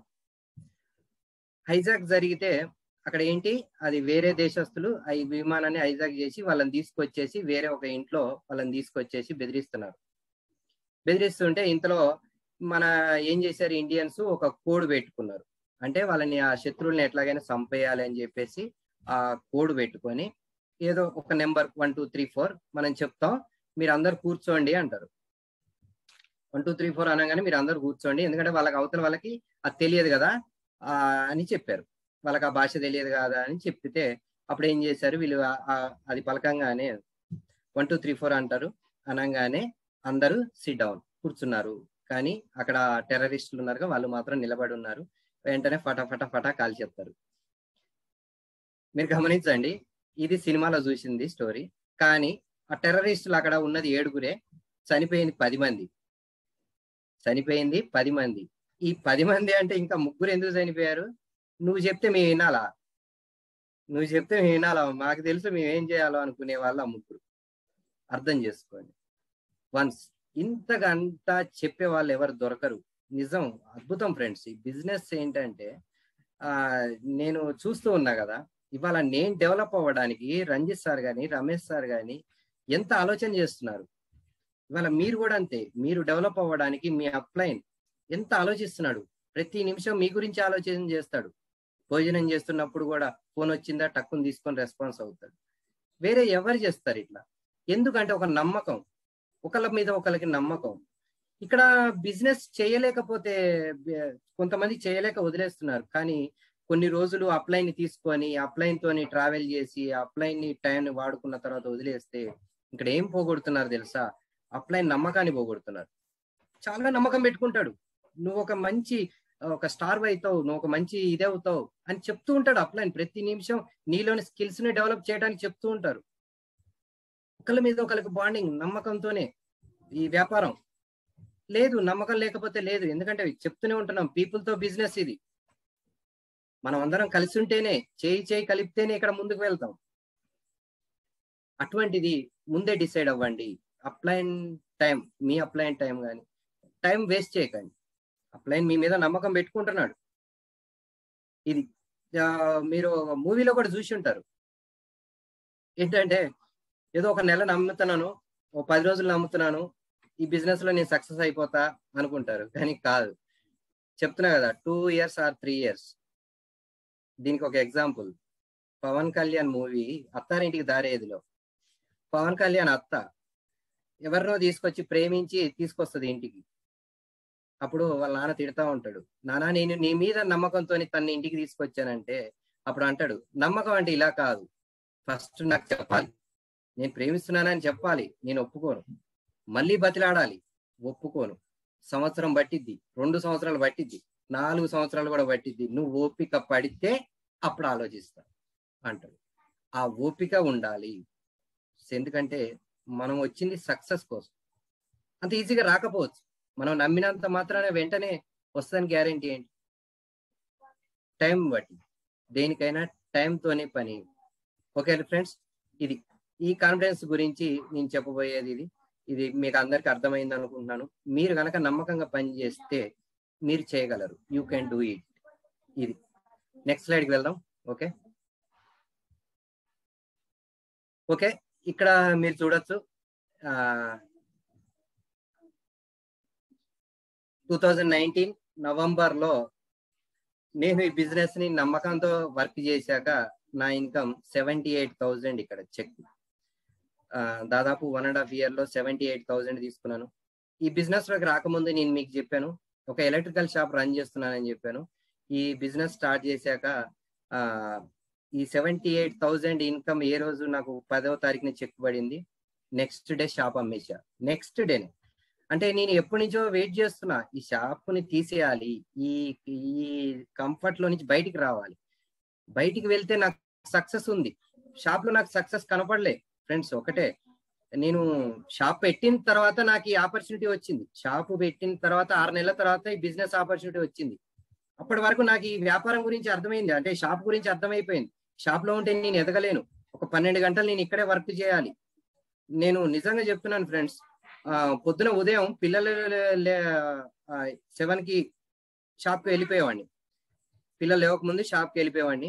హైజాక్ జరిగితే అక్కడ ఏంటి అది వేరే దేశస్తులు ఆ విమానాన్ని హైజాక్ చేసి వాళ్ళని తీసుకొచ్చేసి వేరే ఒక ఇంట్లో వాళ్ళని తీసుకొచ్చేసి బెదిరిస్తున్నారు బెదిరిస్తుంటే ఇంతలో మన ఏం చేశారు ఇండియన్స్ ఒక కోడ్ పెట్టుకున్నారు అంటే వాళ్ళని ఆ శత్రువుల్ని ఎట్లాగైనా చంపేయాలి అని చెప్పేసి ఆ కోడ్ పెట్టుకొని ఏదో ఒక number one two three four మనం చెప్తాం మీరు అందరు కూర్చోండి అంటారు వన్ టూ త్రీ ఫోర్ అనగానే మీరు అందరు కూర్చోండి ఎందుకంటే వాళ్ళకి అవతల వాళ్ళకి అది తెలియదు కదా ఆ అని చెప్పారు వాళ్ళకి ఆ భాష తెలియదు కదా అని చెప్పితే అప్పుడు ఏం చేశారు వీళ్ళు అది పలకంగానే వన్ టూ త్రీ ఫోర్ అంటారు అనగానే అందరూ సిట్ డౌన్ కూర్చున్నారు కానీ అక్కడ టెర్రరిస్టులు ఉన్నారు వాళ్ళు మాత్రం నిలబడి ఉన్నారు వెంటనే ఫటాఫటా ఫటా కాల్ చెప్తారు మీరు గమనించండి ఇది సినిమాలో చూసింది స్టోరీ కానీ ఆ టెర్రరిస్టులు అక్కడ ఉన్నది ఏడుగురే చనిపోయింది పది మంది చనిపోయింది పది మంది ఈ పది మంది అంటే ఇంకా ముగ్గురు ఎందుకు చనిపోయారు నువ్వు చెప్తే మేము వినాలా నువ్వు చెప్తే మేము వినాలా మాకు తెలుసు మేము ఏం చేయాలో అనుకునే వాళ్ళు ఆ ముగ్గురు అర్థం చేసుకోండి వన్స్ ఇంతకంత చెప్పే వాళ్ళు ఎవరు దొరకరు నిజం అద్భుతం ఫ్రెండ్స్ ఈ బిజినెస్ ఏంటంటే ఆ నేను చూస్తూ ఉన్నా కదా ఇవాళ నేను డెవలప్ అవ్వడానికి రంజిత్ సార్ గాని రమేష్ సార్ గాని ఎంత ఆలోచన చేస్తున్నారు ఇవాళ మీరు కూడా అంతే మీరు డెవలప్ అవ్వడానికి మీ అప్లైన్ ఎంత ఆలోచిస్తున్నాడు ప్రతి నిమిషం మీ గురించి ఆలోచన చేస్తాడు భోజనం చేస్తున్నప్పుడు కూడా ఫోన్ వచ్చిందా టక్కుని తీసుకొని రెస్పాన్స్ అవుతాడు వేరే ఎవరు చేస్తారు ఇట్లా ఎందుకంటే ఒక నమ్మకం ఒకళ్ళ మీద ఒకళ్ళకి నమ్మకం ఇక్కడ బిజినెస్ చేయలేకపోతే కొంతమంది చేయలేక వదిలేస్తున్నారు కానీ కొన్ని రోజులు అప్లైన్ ని తీసుకొని అప్లైన్ తోని ట్రావెల్ చేసి అప్లైన్ ని టైం వాడుకున్న తర్వాత వదిలేస్తే ఇక్కడ ఏం పోగొడుతున్నారు తెలుసా అప్లైన్ నమ్మకాన్ని పోగొడుతున్నారు చాలా నమ్మకం పెట్టుకుంటాడు నువ్వు ఒక మంచి ఒక స్టార్ అవుతావు నువ్వు ఒక మంచి ఇదే అవుతావు అని చెప్తూ ఉంటాడు అప్లైన్ ప్రతి నిమిషం నీలోని స్కిల్స్ ని డెవలప్ చేయడానికి చెప్తూ ఉంటారు ఒకళ్ళ మీద ఒకరికి బాండింగ్ నమ్మకంతోనే ఈ వ్యాపారం లేదు నమ్మకం లేకపోతే లేదు ఎందుకంటే చెప్తూనే ఉంటున్నాం పీపుల్ తో బిజినెస్ ఇది మనం అందరం కలిసి ఉంటేనే చేయి చేయి కలిపితేనే ఇక్కడ ముందుకు వెళ్తాం అటువంటిది ముందే డిసైడ్ అవ్వండి అప్లైన్ టైం మీ అప్లైన్ టైం కానీ టైం వేస్ట్ చేయకండి అప్లైన్ మీ మీద నమ్మకం పెట్టుకుంటున్నాడు ఇది మీరు మూవీలో కూడా చూసి ఉంటారు ఏంటంటే ఏదో ఒక నెల నమ్ముతున్నాను ఓ పది రోజులు నమ్ముతున్నాను ఈ బిజినెస్ లో నేను సక్సెస్ అయిపోతా అనుకుంటారు కానీ కాదు చెప్తున్నా కదా two years or three years దీనికి ఒక ఎగ్జాంపుల్ పవన్ కళ్యాణ్ మూవీ అత్తారింటికి దారేదిలో పవన్ కళ్యాణ్ అత్త ఎవరినో తీసుకొచ్చి ప్రేమించి తీసుకొస్తుంది ఇంటికి అప్పుడు వాళ్ళ నాన్న తిడతా ఉంటాడు నాన్న నేను నీ మీద నమ్మకంతో తన ఇంటికి తీసుకొచ్చానంటే అప్పుడు అంటాడు నమ్మకం అంటే ఇలా కాదు ఫస్ట్ నాకు చెప్పాలి నేను ప్రేమిస్తున్నానని చెప్పాలి నేను ఒప్పుకోను మళ్ళీ బతిలాడాలి ఒప్పుకోను సంవత్సరం పట్టిద్ది రెండు సంవత్సరాలు పట్టిద్ది నాలుగు సంవత్సరాలు కూడా పట్టిద్ది నువ్వు ఓపిక పడితే అప్పుడు ఆలోచిస్తా అంటాడు ఆ ఓపిక ఉండాలి ఎందుకంటే మనం వచ్చింది సక్సెస్ కోసం అంత ఈజీగా రాకపోవచ్చు మనం నమ్మినంత మాత్రాన వెంటనే వస్తుందని గ్యారంటీ ఏంటి టైం బట్టి దేనికైనా టైంతోనే పని ఓకే ఫ్రెండ్స్ ఇది ఈ కాన్ఫిడెన్స్ గురించి నేను చెప్పబోయేది ఇది ఇది మీకు అందరికి అర్థమైంది అనుకుంటున్నాను మీరు కనుక నమ్మకంగా పని చేస్తే మీరు చేయగలరు యూ కెన్ డూ ఇట్ ఇది నెక్స్ట్ స్లైడ్కి వెళ్దాం ఓకే ఓకే ఇక్కడ మీరు చూడొచ్చు టూ థౌజండ్ నైన్టీన్ నవంబర్ లో నేను ఈ బిజినెస్ ని నమ్మకంతో వర్క్ చేశాక నా ఇన్కమ్ సెవెంటీ ఎయిట్ థౌజండ్ ఇక్కడ చెక్ దాదాపు వన్ అండ్ హాఫ్ ఇయర్ లో సెవెంటీ ఎయిట్ థౌజండ్ తీసుకున్నాను ఈ బిజినెస్ లోకి రాకముందు నేను మీకు చెప్పాను ఒక ఎలక్ట్రికల్ షాప్ రన్ చేస్తున్నానని చెప్పాను ఈ బిజినెస్ స్టార్ట్ చేశాక ఆ ఈ సెవెంటీ ఎయిట్ థౌజండ్ ఇన్కమ్ ఏ రోజు నాకు పదవ తారీఖున చెక్ పడింది నెక్స్ట్ డే షాప్ అమ్మేశా నెక్స్ట్ డేనే అంటే నేను ఎప్పటి నుంచో వెయిట్ చేస్తున్నా ఈ షాప్ ని తీసేయాలి ఈ ఈ కంఫర్ట్ లో నుంచి బయటికి రావాలి బయటికి వెళ్తే నాకు సక్సెస్ ఉంది షాప్ లో నాకు సక్సెస్ కనపడలే ఫ్రెండ్స్ ఒకటే నేను షాప్ పెట్టిన తర్వాత నాకు ఈ ఆపర్చునిటీ వచ్చింది షాప్ పెట్టిన తర్వాత ఆరు నెలల తర్వాత ఈ బిజినెస్ ఆపర్చునిటీ వచ్చింది అప్పటి వరకు నాకు ఈ వ్యాపారం గురించి అర్థమైంది అంటే షాప్ గురించి అర్థమైపోయింది షాప్ లో ఉంటే నేను ఎదగలేను ఒక పన్నెండు గంటలు నేను ఇక్కడే వర్క్ చేయాలి నేను నిజంగా చెప్తున్నాను ఫ్రెండ్స్ పొద్దున ఉదయం పిల్లలు సెవెన్ కి షాప్కి వెళ్ళిపోయేవాడిని పిల్లలు లేవకముందు షాప్కి వెళ్ళిపోయేవాడిని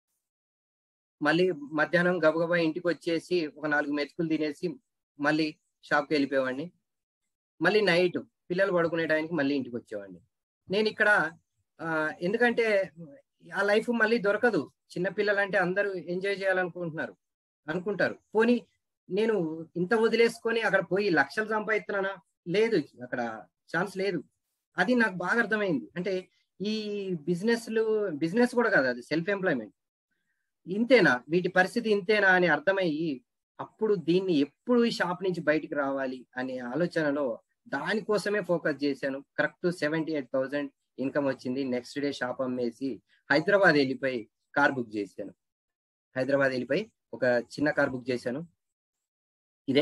మళ్ళీ మధ్యాహ్నం గబగబా ఇంటికి వచ్చేసి ఒక నాలుగు మెతుకులు తినేసి మళ్ళీ షాప్కి వెళ్ళిపోయేవాడిని మళ్ళీ నైట్ పిల్లలు పడుకునే టైంకి మళ్ళీ ఇంటికి వచ్చేవాడిని నేను ఇక్కడ ఎందుకంటే ఆ లైఫ్ మళ్ళీ దొరకదు చిన్న పిల్లలు అంటే అందరూ ఎంజాయ్ చేయాలనుకుంటున్నారు అనుకుంటారు పోనీ నేను ఇంత వదిలేసుకొని అక్కడ పోయి లక్షలు సంపాదిస్తున్నానా లేదు అక్కడ ఛాన్స్ లేదు అది నాకు బాగా అర్థమైంది అంటే ఈ బిజినెస్లు బిజినెస్ కూడా కాదు అది సెల్ఫ్ ఎంప్లాయ్మెంట్ ఇంతేనా వీటి పరిస్థితి ఇంతేనా అని అర్థమయ్యి అప్పుడు దీన్ని ఎప్పుడు ఈ షాప్ నుంచి బయటికి రావాలి అనే ఆలోచనలో దానికోసమే ఫోకస్ చేశాను correct seventy eight thousand income వచ్చింది నెక్స్ట్ డే షాప్ అమ్మేసి హైదరాబాద్ వెళ్ళిపోయి కార్ బుక్ చేశాను హైదరాబాద్ వెళ్ళిపోయి ఒక చిన్న కార్ బుక్ చేశాను ఇదే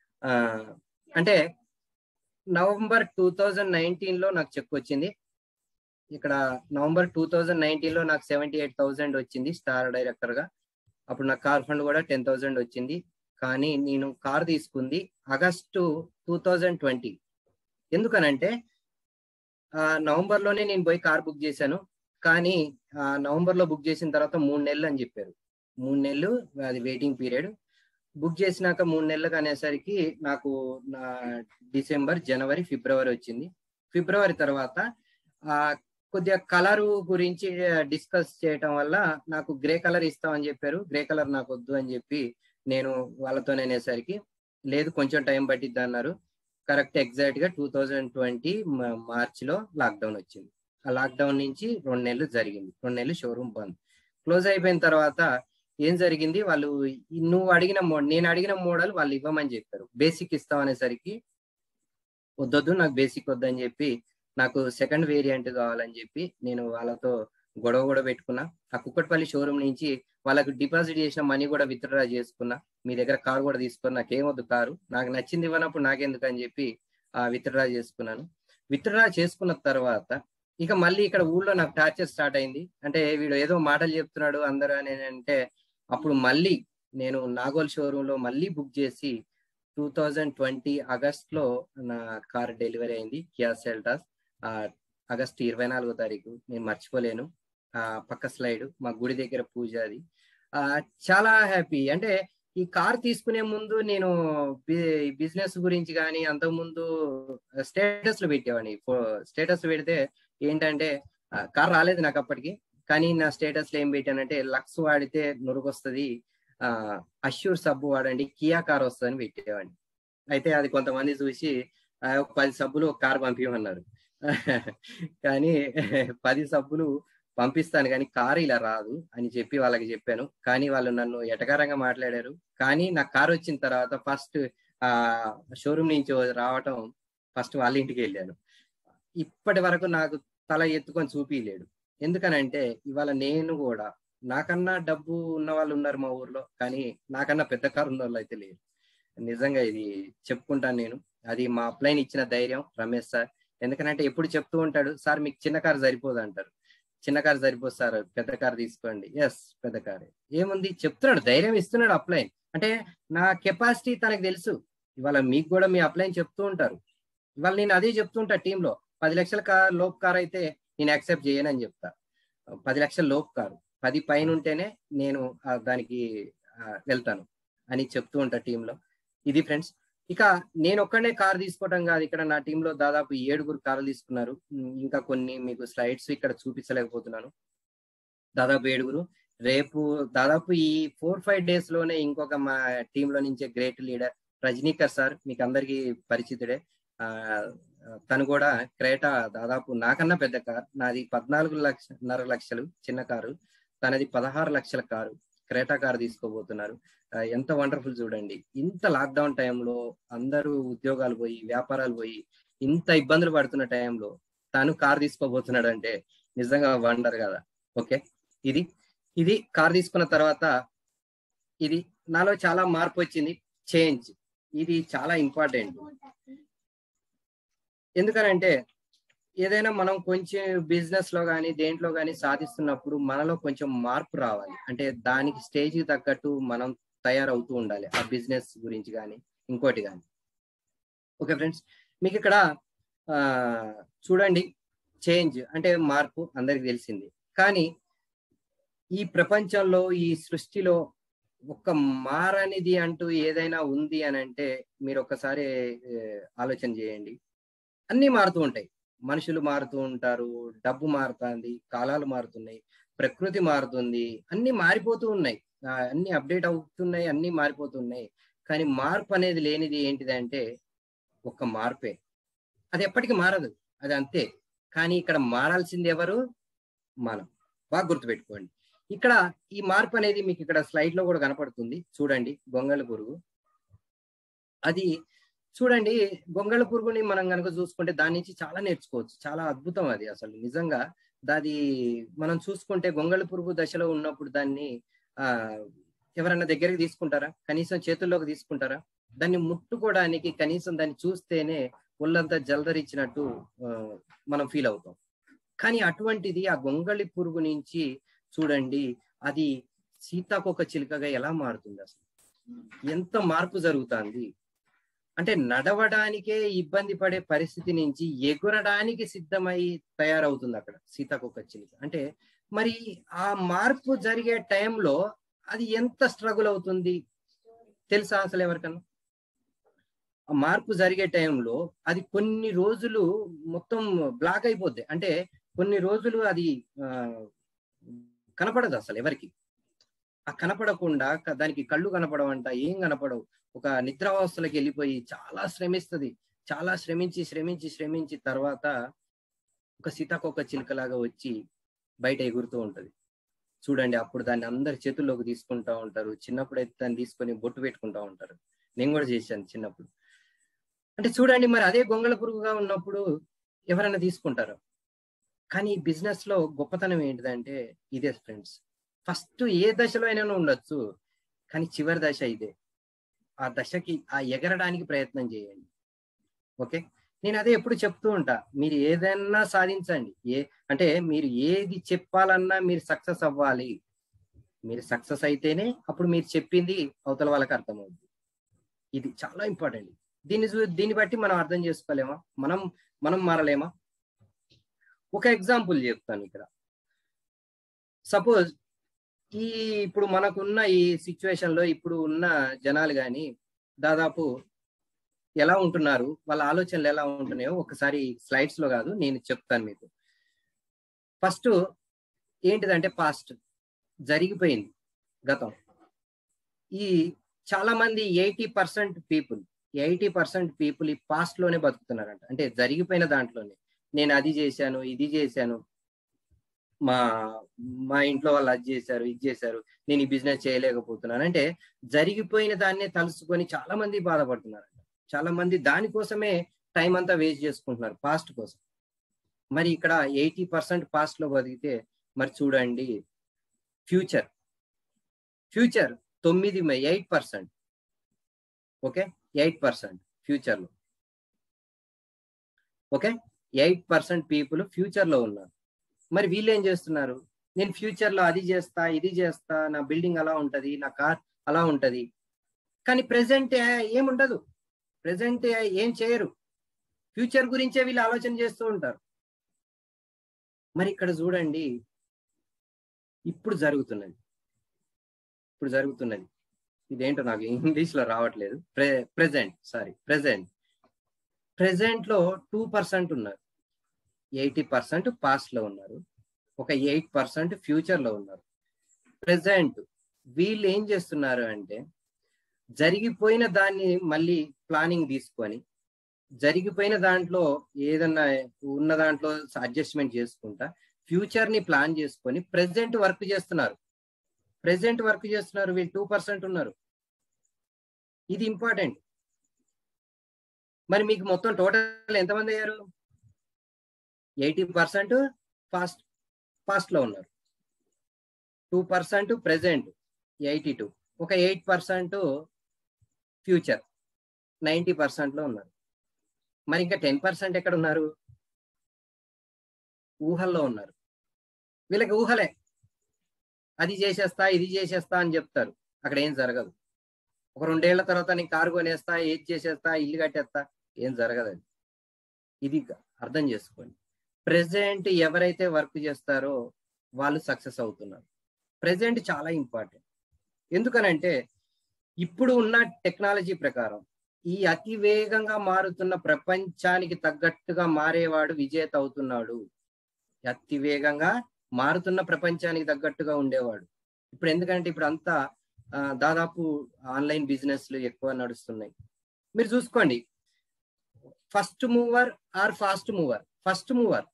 అంటే నవంబర్ టూ థౌజండ్ నైన్టీన్ లో నాకు చెక్ వచ్చింది ఇక్కడ నవంబర్ టూ థౌజండ్ నైన్టీన్ లో నాకు సెవెంటీ ఎయిట్ థౌసండ్ వచ్చింది స్టార్ డైరెక్టర్ గా అప్పుడు నాకు కార్ ఫండ్ కూడా టెన్ థౌసండ్ వచ్చింది కానీ నేను కార్ తీసుకుంది ఆగస్టు టూ థౌజండ్ ట్వంటీ ఎందుకనంటే నవంబర్ లోనే నేను పోయి కార్ బుక్ చేశాను కానీ నవంబర్ లో బుక్ చేసిన తర్వాత మూడు నెలలు అని చెప్పారు మూడు నెలలు అది వెయిటింగ్ పీరియడ్ బుక్ చేసినాక మూడు నెలలకు అనేసరికి నాకు డిసెంబర్ జనవరి ఫిబ్రవరి వచ్చింది ఫిబ్రవరి తర్వాత ఆ కొద్దిగా కలర్ గురించి డిస్కస్ చేయటం వల్ల నాకు గ్రే కలర్ ఇస్తామని చెప్పారు గ్రే కలర్ నాకు వద్దు అని చెప్పి నేను వాళ్ళతో అనేసరికి లేదు కొంచెం టైం పట్టిద్ది అన్నారు కరెక్ట్ ఎగ్జాక్ట్ గా టూ థౌజండ్ ట్వంటీ మార్చ్ లో లాక్డౌన్ వచ్చింది ఆ లాక్డౌన్ నుంచి రెండు నెలలు జరిగింది రెండు నెలలు షోరూమ్ బంద్ క్లోజ్ అయిపోయిన తర్వాత ఏం జరిగింది వాళ్ళు నువ్వు అడిగిన మోడల్ నేను అడిగిన మోడల్ వాళ్ళు ఇవ్వమని చెప్పారు బేసిక్ ఇస్తాం అనేసరికి వద్దొద్దు నాకు బేసిక్ వద్దని చెప్పి నాకు సెకండ్ వేరియంట్ కావాలని చెప్పి నేను వాళ్ళతో గొడవ కూడా పెట్టుకున్నా ఆ కుక్కట్పల్లి షోరూమ్ నుంచి వాళ్ళకు డిపాజిట్ చేసిన మనీ కూడా విత్డ్రా చేసుకున్నా మీ దగ్గర కారు కూడా తీసుకుని నాకేమొద్దు కారు నాకు నచ్చింది ఇవ్వనప్పుడు నాకెందుకు అని చెప్పి ఆ విత్డ్రా చేసుకున్నాను విత్డ్రా చేసుకున్న తర్వాత ఇక మళ్ళీ ఇక్కడ ఊళ్ళో నాకు టార్చర్ స్టార్ట్ అయింది అంటే వీడు ఏదో మాటలు చెప్తున్నాడు అందరూ అని అంటే అప్పుడు మళ్ళీ నేను నాగోల్ షోరూమ్ లో మళ్ళీ బుక్ చేసి టూ థౌజండ్ ట్వంటీ ఆగస్ట్ లో నా కార్ డెలివరీ అయింది కియా సెల్టాస్ ఆగస్ట్ ఇరవై నాలుగో తారీఖు నేను మర్చిపోలేను ఆ పక్క స్లైడ్ మా గుడి దగ్గర పూజ అది ఆ చాలా హ్యాపీ అంటే ఈ కార్ తీసుకునే ముందు నేను బిజినెస్ గురించి కానీ అంతకుముందు స్టేటస్ లో పెట్టేవాడిని స్టేటస్ పెడితే ఏంటంటే కార్ రాలేదు నాకు అప్పటికి కానీ నా స్టేటస్ లో ఏం పెట్టానంటే లక్స్ వాడితే నురుగొస్తుంది ఆ అష్యూర్ సబ్బు వాడండి కియా కార్ వస్తుందని పెట్టేవాడిని అయితే అది కొంతమంది చూసి ఒక పది సబ్బులు ఒక కార్ పంపించమన్నారు కానీ పది సబ్బులు పంపిస్తాను కానీ కారు ఇలా రాదు అని చెప్పి వాళ్ళకి చెప్పాను కానీ వాళ్ళు నన్ను ఎటకారంగా మాట్లాడారు కానీ నా కారు వచ్చిన తర్వాత ఫస్ట్ ఆ షోరూమ్ నుంచి రావటం ఫస్ట్ వాళ్ళ ఇంటికి వెళ్ళాను ఇప్పటి వరకు నాకు తల ఎత్తుకొని చూపిలేడు ఎందుకనంటే ఇవాళ నేను కూడా నాకన్నా డబ్బు ఉన్న వాళ్ళు ఉన్నారు మా ఊర్లో కానీ నాకన్నా పెద్ద కారు ఉన్న వాళ్ళు అయితే లేరు నిజంగా ఇది చెప్పుకుంటాను నేను అది మా అప్లైన్ ఇచ్చిన ధైర్యం రమేష్ సార్ ఎందుకంటే ఎప్పుడు చెప్తూ ఉంటాడు సార్ మీకు చిన్న కారు సరిపోదు అంటారు చిన్న కారు సరిపోదు సార్ పెద్ద కారు తీసుకోండి ఎస్ పెద్ద కారే ఏముంది చెప్తున్నాడు ధైర్యం ఇస్తున్నాడు అప్లైన్ అంటే నా కెపాసిటీ తనకు తెలుసు ఇవాళ మీకు కూడా మీ అప్లైన్ చెప్తూ ఉంటారు ఇవాళ నేను అదే చెప్తుంటా టీంలో పది లక్షల కార్ లోపు కార్ అయితే నేను యాక్సెప్ట్ చేయనని చెప్తా పది లక్షల లోపు కారు పది పైన ఉంటేనే నేను దానికి వెళ్తాను అని చెప్తూ ఉంటా టీంలో ఇది ఫ్రెండ్స్ ఇక నేను ఒక్కడే కార్ తీసుకోవటం కాదు ఇక్కడ నా టీంలో దాదాపు ఏడుగురు కార్లు తీసుకున్నారు ఉమ్, ఇంకా కొన్ని మీకు స్లైడ్స్ ఇక్కడ చూపించలేకపోతున్నాను దాదాపు ఏడుగురు రేపు దాదాపు ఈ ఫోర్ ఫైవ్ డేస్ లోనే ఇంకొక మా టీంలో నుంచే గ్రేట్ లీడర్ రజనీకర్ సార్ మీకు అందరికీ పరిచితుడే ఆ తను కూడా క్రేటా దాదాపు నాకన్నా పెద్ద కార్ నాది పద్నాలుగు లక్షన్నర లక్షలు చిన్న కారు తనది పదహారు లక్షల కారు క్రేటా కారు తీసుకోబోతున్నారు ఆ, ఎంత వండర్ఫుల్ చూడండి ఇంత లాక్డౌన్ టైంలో అందరూ ఉద్యోగాలు పోయి వ్యాపారాలు పోయి ఇంత ఇబ్బందులు పడుతున్న టైంలో తాను కార్ తీసుకోబోతున్నాడు అంటే నిజంగా వండర్ కదా ఓకే ఇది ఇది కార్ తీసుకున్న తర్వాత ఇది నాలో చాలా మార్పు వచ్చింది చేంజ్ ఇది చాలా ఇంపార్టెంట్ ఎందుకనంటే ఏదైనా మనం కొంచెం బిజినెస్ లో కానీ దేంట్లో కానీ సాధిస్తున్నప్పుడు మనలో కొంచెం మార్పు రావాలి అంటే దానికి స్టేజ్ తగ్గట్టు మనం తయారవుతూ ఉండాలి ఆ బిజినెస్ గురించి కానీ ఇంకోటి కానీ ఓకే ఫ్రెండ్స్ మీకు ఇక్కడ ఆ చూడండి చేంజ్ అంటే మార్పు అందరికి తెలిసింది కానీ ఈ ప్రపంచంలో ఈ సృష్టిలో ఒక్క మారనిది అంటూ ఏదైనా ఉంది అని అంటే మీరు ఒక్కసారి ఏ, ఆలోచన చేయండి అన్ని మారుతూ ఉంటాయి మనుషులు మారుతూ ఉంటారు డబ్బు మారుతుంది కాలాలు మారుతున్నాయి ప్రకృతి మారుతుంది అన్ని మారిపోతూ ఉన్నాయి ఆ, అన్ని అప్డేట్ అవుతున్నాయి అన్ని మారిపోతున్నాయి కానీ మార్పు అనేది లేనిది ఏంటిదంటే ఒక్క మార్పే అది ఎప్పటికీ మారదు అది అంతే కానీ ఇక్కడ మారాల్సింది ఎవరు మనం బాగా గుర్తుపెట్టుకోండి ఇక్కడ ఈ మార్పు అనేది మీకు ఇక్కడ స్లైడ్ లో కూడా కనపడుతుంది చూడండి గొంగళ పురుగు అది చూడండి గొంగళ పురుగుని మనం కనుక చూసుకుంటే దాని నుంచి చాలా నేర్చుకోవచ్చు చాలా అద్భుతం అది అసలు నిజంగా దాది మనం చూసుకుంటే గొంగళ పురుగు దశలో ఉన్నప్పుడు దాన్ని ఆ ఎవరైనా దగ్గరికి తీసుకుంటారా కనీసం చేతుల్లోకి తీసుకుంటారా దాన్ని ముట్టుకోవడానికి కనీసం దాన్ని చూస్తేనే ఒళ్ళంతా జలదరిచ్చినట్టు ఆ, మనం ఫీల్ అవుతాం కానీ అటువంటిది ఆ గొంగళి పురుగు నుంచి చూడండి అది సీతాకోక చిలుకగా ఎలా మారుతుంది అసలు ఎంత మార్పు జరుగుతుంది అంటే నడవడానికే ఇబ్బంది పడే పరిస్థితి నుంచి ఎగురడానికి సిద్ధమై తయారవుతుంది అక్కడ సీతాకోక చిలుక అంటే మరి ఆ మార్పు జరిగే టైంలో అది ఎంత స్ట్రగుల్ అవుతుంది తెలుసా అసలు ఎవరికన్నా ఆ మార్పు జరిగే టైంలో అది కొన్ని రోజులు మొత్తం బ్లాక్ అయిపోద్ది అంటే కొన్ని రోజులు అది ఆ, కనపడదు అసలు ఎవరికి ఆ కనపడకుండా క- దానికి కళ్ళు కనపడవంట ఏం కనపడవు ఒక నిద్రావస్థలోకి వెళ్ళిపోయి చాలా శ్రమిస్తుంది చాలా శ్రమించి శ్రమించి శ్రమించి తర్వాత ఒక సీతాకోక చిలుకలాగా వచ్చి బయట ఎగురుతూ ఉంటది చూడండి అప్పుడు దాన్ని అందరి చేతుల్లోకి తీసుకుంటా ఉంటారు చిన్నప్పుడు అయితే దాన్ని తీసుకొని బొట్టు పెట్టుకుంటా ఉంటారు నేను కూడా చేశాను చిన్నప్పుడు అంటే చూడండి మరి అదే గొంగళ పురుగుగా ఉన్నప్పుడు ఎవరైనా తీసుకుంటారు కానీ ఈ బిజినెస్ లో గొప్పతనం ఏంటిదంటే ఇదే ఫ్రెండ్స్ ఫస్ట్ ఏ దశలో అయినా ఉండొచ్చు కానీ చివరి దశ ఇదే ఆ దశకి ఆ ఎగరడానికి ప్రయత్నం చేయండి ఓకే నేను అదే ఎప్పుడు చెప్తూ ఉంటా మీరు ఏదైనా సాధించండి ఏ అంటే మీరు ఏది చెప్పాలన్నా మీరు సక్సెస్ అవ్వాలి మీరు సక్సెస్ అయితేనే అప్పుడు మీరు చెప్పింది అవతల వాళ్ళకి అర్థమవుతుంది ఇది చాలా ఇంపార్టెంట్ దీన్ని చూ దీన్ని బట్టి మనం అర్థం చేసుకోలేమా మనం మనం మారలేమా ఒక ఎగ్జాంపుల్ చెప్తాను ఇక్కడ సపోజ్ ఈ ఇప్పుడు మనకున్న ఈ సిచ్యువేషన్ లో ఇప్పుడు ఉన్న జనాలు గాని దాదాపు ఎలా ఉంటున్నారు వాళ్ళ ఆలోచనలు ఎలా ఉంటున్నాయో ఒకసారి స్లైడ్స్ లో కాదు నేను చెప్తాను మీకు ఫస్ట్ ఏంటిదంటే పాస్ట్ జరిగిపోయింది గతం ఈ చాలా మంది eighty percent people eighty percent people ఈ పాస్ట్ లోనే బతుకుతున్నారంట అంటే జరిగిపోయిన దాంట్లోనే నేను అది చేశాను ఇది చేశాను మా మా ఇంట్లో వాళ్ళు అది చేశారు ఇది చేశారు నేను ఈ బిజినెస్ చేయలేకపోతున్నాను అంటే జరిగిపోయిన దాన్నే తలుసుకొని చాలా మంది బాధపడుతున్నారు చాలా మంది దానికోసమే టైం అంతా వేస్ట్ చేసుకుంటున్నారు పాస్ట్ కోసం మరి ఇక్కడ ఎయిటీ పర్సెంట్ పాస్ట్ లో బతికితే మరి చూడండి ఫ్యూచర్ ఫ్యూచర్ తొమ్మిది eight percent okay eight percent future లో okay eight percent people future లో ఉన్నారు మరి వీళ్ళు ఏం చేస్తున్నారు నేను ఫ్యూచర్ లో అది చేస్తా ఇది చేస్తా నా బిల్డింగ్ అలా ఉంటది నా కార్ అలా ఉంటది కానీ ప్రెసెంట్ ఏముండదు ప్రెసెంట్ ఏం చేయరు ఫ్యూచర్ గురించే వీళ్ళు ఆలోచన చేస్తూ ఉంటారు మరి ఇక్కడ చూడండి ఇప్పుడు జరుగుతున్నది ఇప్పుడు జరుగుతున్నది ఇదేంటో నాకు ఇంగ్లీష్ లో రావట్లేదు ప్రెసెంట్ సారీ ప్రెసెంట్ ప్రెసెంట్ లో టూ పర్సెంట్ ఉన్నారు ఎయిటీ పర్సెంట్ పాస్ట్ లో ఉన్నారు ఒక ఎయిట్ పర్సెంట్ ఫ్యూచర్ లో ఉన్నారు ప్రెసెంట్ వీళ్ళు ఏం చేస్తున్నారు అంటే జరిగిపోయిన దాన్ని మళ్ళీ ప్లానింగ్ తీసుకొని జరిగిపోయిన దాంట్లో ఏదన్నా ఉన్న దాంట్లో అడ్జస్ట్మెంట్ చేసుకుంటా ఫ్యూచర్ ని ప్లాన్ చేసుకొని ప్రెసెంట్ వర్క్ చేస్తున్నారు ప్రెసెంట్ వర్క్ చేస్తున్నారు వీళ్ళు టూ పర్సెంట్ ఉన్నారు ఇది ఇంపార్టెంట్ మరి మీకు మొత్తం టోటల్ ఎంతమంది అయ్యారు ఎయిటీ పర్సెంట్ ఫాస్ట్ ఫాస్ట్ లో ఉన్నారు two percent present eighty two ఒక eight percent future ninety percent లో ఉన్నారు మరి ఇంకా టెన్ పర్సెంట్ ఎక్కడ ఉన్నారు ఊహల్లో ఉన్నారు వీళ్ళకి ఊహలే అది చేసేస్తా ఇది చేసేస్తా అని చెప్తారు అక్కడ ఏం జరగదు ఒక రెండేళ్ల తర్వాత నేను కారు కొనేస్తా ఏది చేసేస్తా ఇల్లు కట్టేస్తా ఏం జరగదు అది ఇది అర్థం చేసుకోండి ప్రెసెంట్ ఎవరైతే వర్క్ చేస్తారో వాళ్ళు సక్సెస్ అవుతున్నారు ప్రెసెంట్ చాలా ఇంపార్టెంట్ ఎందుకనంటే ఇప్పుడు ఉన్న టెక్నాలజీ ప్రకారం ఈ అతి వేగంగా మారుతున్న ప్రపంచానికి తగ్గట్టుగా మారేవాడు విజేత అవుతున్నాడు అతి వేగంగా మారుతున్న ప్రపంచానికి తగ్గట్టుగా ఉండేవాడు ఇప్పుడు ఎందుకంటే ఇప్పుడు అంతా దాదాపు ఆన్లైన్ బిజినెస్లు ఎక్కువ నడుస్తున్నాయి మీరు చూసుకోండి first mover or fast mover first mover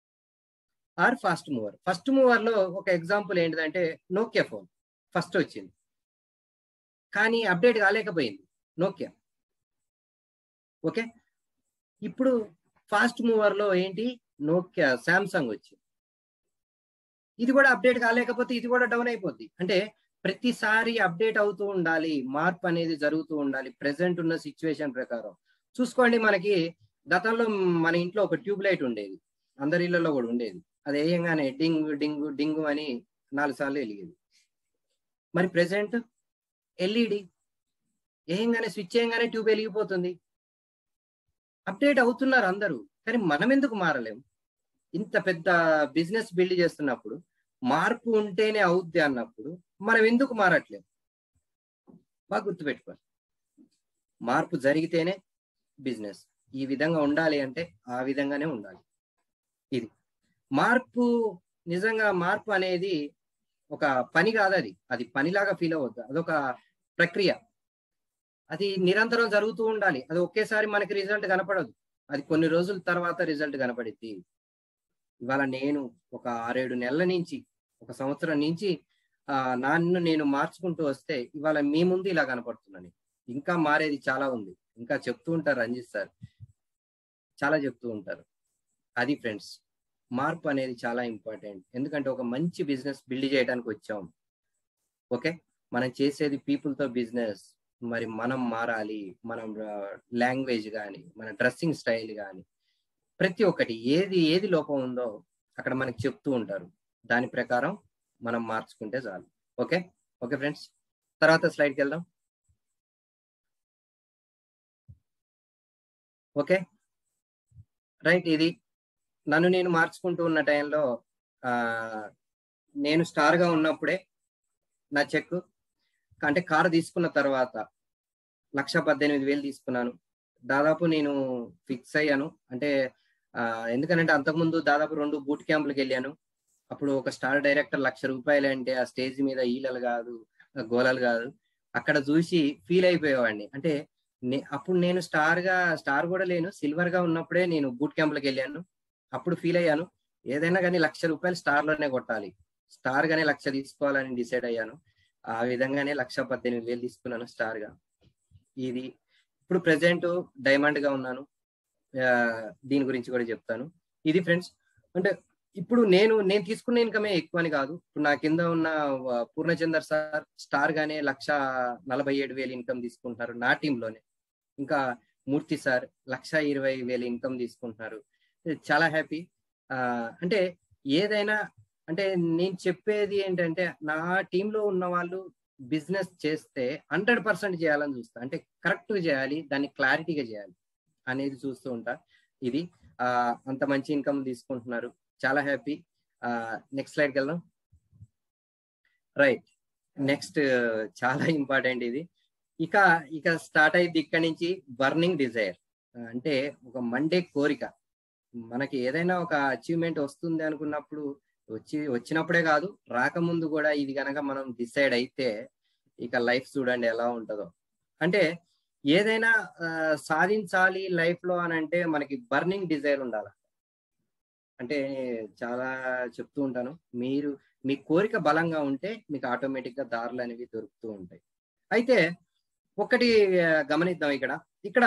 or fast mover first mover లో ఒక ఎగ్జాంపుల్ ఏంటిదంటే నోకియా ఫోన్ ఫస్ట్ వచ్చింది కానీ అప్డేట్ కాలేకపోయింది నోకియా ఓకే ఇప్పుడు ఫాస్ట్ మూవర్ లో ఏంటి నోకియా శాంసంగ్ వచ్చింది ఇది కూడా అప్డేట్ కాలేకపోతే ఇది కూడా డౌన్ అయిపోద్ది అంటే ప్రతిసారి అప్డేట్ అవుతూ ఉండాలి మార్పు అనేది జరుగుతూ ఉండాలి ప్రెసెంట్ ఉన్న సిచ్యువేషన్ ప్రకారం చూసుకోండి మనకి గతంలో మన ఇంట్లో ఒక ట్యూబ్ లైట్ ఉండేది అందరి ఇళ్లలో కూడా ఉండేది అది వేయంగానే డింగ్ డింగ్ డింగ్ అని నాలుగు సార్లు వెలిగేది మరి ప్రెసెంట్ ఎల్ఈడి వేయంగానే స్విచ్ వేయంగానే ట్యూబ్ వెలిగిపోతుంది అప్డేట్ అవుతున్నారు అందరూ కానీ మనం ఎందుకు మారలేం ఇంత పెద్ద బిజినెస్ బిల్డ్ చేస్తున్నప్పుడు మార్పు ఉంటేనే అవుద్ది అన్నప్పుడు మనం ఎందుకు మారట్లేం బాగా గుర్తుపెట్టుకోండి మార్పు జరిగితేనే బిజినెస్ ఈ విధంగా ఉండాలి అంటే ఆ విధంగానే ఉండాలి ఇది మార్పు నిజంగా మార్పు అనేది ఒక పని కాదు అది అది పనిలాగా ఫీల్ అవ్వద్దు అదొక ప్రక్రియ అది నిరంతరం జరుగుతూ ఉండాలి అది ఒకేసారి మనకి రిజల్ట్ కనపడదు అది కొన్ని రోజుల తర్వాత రిజల్ట్ కనపడిద్ది ఇవాళ నేను ఒక ఆరేడు నెలల నుంచి ఒక సంవత్సరం నుంచి ఆ నన్ను నేను మార్చుకుంటూ వస్తే ఇవాళ మీ ముందు ఇలా కనపడుతున్నాను ఇంకా మారేది చాలా ఉంది ఇంకా చెప్తూ ఉంటారు రంజిత్ సార్ చాలా చెప్తూ ఉంటారు అది ఫ్రెండ్స్ మార్పు అనేది చాలా ఇంపార్టెంట్ ఎందుకంటే ఒక మంచి బిజినెస్ బిల్డ్ చేయడానికి వచ్చాం ఓకే మనం చేసేది పీపుల్తో బిజినెస్ మరి మనం మారాలి మనం లాంగ్వేజ్ కానీ మన డ్రెస్సింగ్ స్టైల్ కానీ ప్రతి ఒక్కటి ఏది ఏది లోపం ఉందో అక్కడ మనకి చెప్తూ ఉంటారు దాని ప్రకారం మనం మార్చుకుంటే చాలు ఓకే ఓకే ఫ్రెండ్స్ తర్వాత స్లైడ్కి వెళ్దాం ఓకే రైట్ ఇది నన్ను నేను మార్చుకుంటూ ఉన్న టైంలో నేను స్టార్గా ఉన్నప్పుడే నా చెక్ అంటే కారు తీసుకున్న తర్వాత లక్ష పద్దెనిమిది వేలు తీసుకున్నాను దాదాపు నేను ఫిక్స్ అయ్యాను అంటే ఎందుకంటే అంతకుముందు దాదాపు రెండు బూట్ క్యాంపులకు వెళ్ళాను అప్పుడు ఒక స్టార్ డైరెక్టర్ లక్ష రూపాయలు అంటే ఆ స్టేజ్ మీద ఈలలు కాదు గోలలు కాదు అక్కడ చూసి ఫీల్ అయిపోయేవాడిని అంటే అప్పుడు నేను స్టార్ గా స్టార్ కూడా లేను సిల్వర్ గా ఉన్నప్పుడే నేను బూట్ క్యాంపులకు వెళ్ళాను అప్పుడు ఫీల్ అయ్యాను ఏదైనా కానీ లక్ష రూపాయలు స్టార్ లోనే కొట్టాలి స్టార్ గానే లక్ష తీసుకోవాలని డిసైడ్ అయ్యాను ఆ విధంగానే లక్ష పద్దెనిమిది వేలు తీసుకున్నాను స్టార్ గా ఇది ఇప్పుడు ప్రెసెంట్ డైమండ్ గా ఉన్నాను దీని గురించి కూడా చెప్తాను ఇది ఫ్రెండ్స్ అంటే ఇప్పుడు నేను నేను తీసుకున్న ఇన్కమే ఎక్కువ అని కాదు ఇప్పుడు నా కింద ఉన్న పూర్ణచందర్ సార్ స్టార్ గానే లక్ష నలభై ఏడు వేలు ఇన్కమ్ తీసుకుంటున్నారు నా టీంలోనే ఇంకా మూర్తి సార్ లక్ష ఇరవై వేలు ఇన్కమ్ తీసుకుంటున్నారు చాలా హ్యాపీ అంటే ఏదైనా అంటే నేను చెప్పేది ఏంటంటే నా టీంలో ఉన్న వాళ్ళు బిజినెస్ చేస్తే హండ్రెడ్ పర్సెంట్ చేయాలని చూస్తా అంటే కరెక్ట్గా చేయాలి దాన్ని క్లారిటీగా చేయాలి అనేది చూస్తూ ఉంటా ఇది ఆ అంత మంచి ఇన్కమ్ తీసుకుంటున్నారు చాలా హ్యాపీ నెక్స్ట్ స్లైడ్కి వెళ్దాం రైట్ నెక్స్ట్ చాలా ఇంపార్టెంట్ ఇది ఇక ఇక స్టార్ట్ అయింది ఇక్కడి నుంచి బర్నింగ్ డిజైర్ అంటే ఒక మండే కోరిక మనకి ఏదైనా ఒక అచీవ్మెంట్ వస్తుంది అనుకున్నప్పుడు వచ్చి వచ్చినప్పుడే కాదు రాకముందు కూడా ఇది కనుక మనం డిసైడ్ అయితే ఇక లైఫ్ చూడండి ఎలా ఉంటుందో అంటే ఏదైనా ఆ, సాధించాలి లైఫ్ లో అని అంటే మనకి బర్నింగ్ డిజైర్ ఉండాలి అంటే చాలా చెప్తూ ఉంటాను మీరు మీ కోరిక బలంగా ఉంటే మీకు ఆటోమేటిక్ గా దారులు అనేవి దొరుకుతూ ఉంటాయి అయితే ఒకటి ఆ, గమనిద్దాం ఇక్కడ ఇక్కడ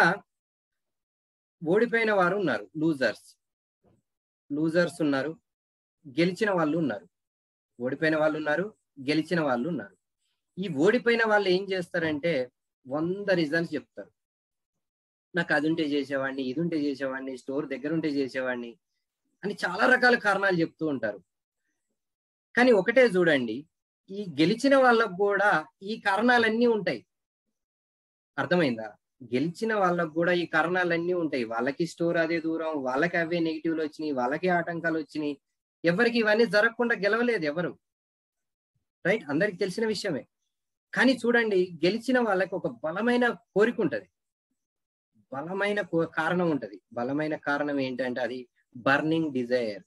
ఓడిపోయిన వారు ఉన్నారు లూజర్స్ లూజర్స్ ఉన్నారు గెలిచిన వాళ్ళు ఉన్నారు ఓడిపోయిన వాళ్ళు ఉన్నారు గెలిచిన వాళ్ళు ఉన్నారు ఈ ఓడిపోయిన వాళ్ళు ఏం చేస్తారంటే వంద రీజన్స్ చెప్తారు నాకు అది ఉంటే చేసేవాడిని ఇది ఉంటే చేసేవాడిని స్టోర్ దగ్గర ఉంటే చేసేవాడిని అని చాలా రకాల కారణాలు చెప్తూ ఉంటారు కానీ ఒకటే చూడండి ఈ గెలిచిన వాళ్ళకు కూడా ఈ కారణాలన్నీ ఉంటాయి అర్థమైందా గెలిచిన వాళ్ళకు కూడా ఈ కారణాలన్నీ ఉంటాయి వాళ్ళకి స్టోర్ అదే దూరం వాళ్ళకి అవే నెగిటివ్లు వచ్చినాయి వాళ్ళకి ఆటంకాలు వచ్చినాయి ఎవరికి ఇవన్నీ జరగకుండా గెలవలేదు ఎవరు రైట్ అందరికి తెలిసిన విషయమే కానీ చూడండి గెలిచిన వాళ్ళకి ఒక బలమైన కోరిక ఉంటది బలమైన కో- కారణం ఉంటది బలమైన కారణం ఏంటంటే అది బర్నింగ్ డిజైర్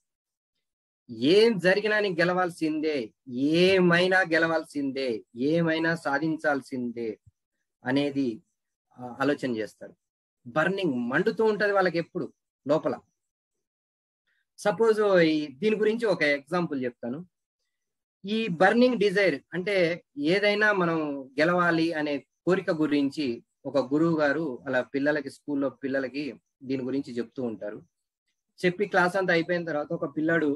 ఏం జరిగినా నీకు గెలవాల్సిందే ఏమైనా గెలవాల్సిందే ఏమైనా సాధించాల్సిందే అనేది ఆ, ఆలోచన చేస్తారు బర్నింగ్ మండుతూ ఉంటది వాళ్ళకి ఎప్పుడు లోపల సపోజ్ దీని గురించి ఒక ఎగ్జాంపుల్ చెప్తాను ఈ బర్నింగ్ డిజైర్ అంటే ఏదైనా మనం గెలవాలి అనే కోరిక గురించి ఒక గురువు గారు అలా పిల్లలకి స్కూల్లో పిల్లలకి దీని గురించి చెప్తూ ఉంటారు చెప్పి క్లాస్ అంతా అయిపోయిన తర్వాత ఒక పిల్లాడు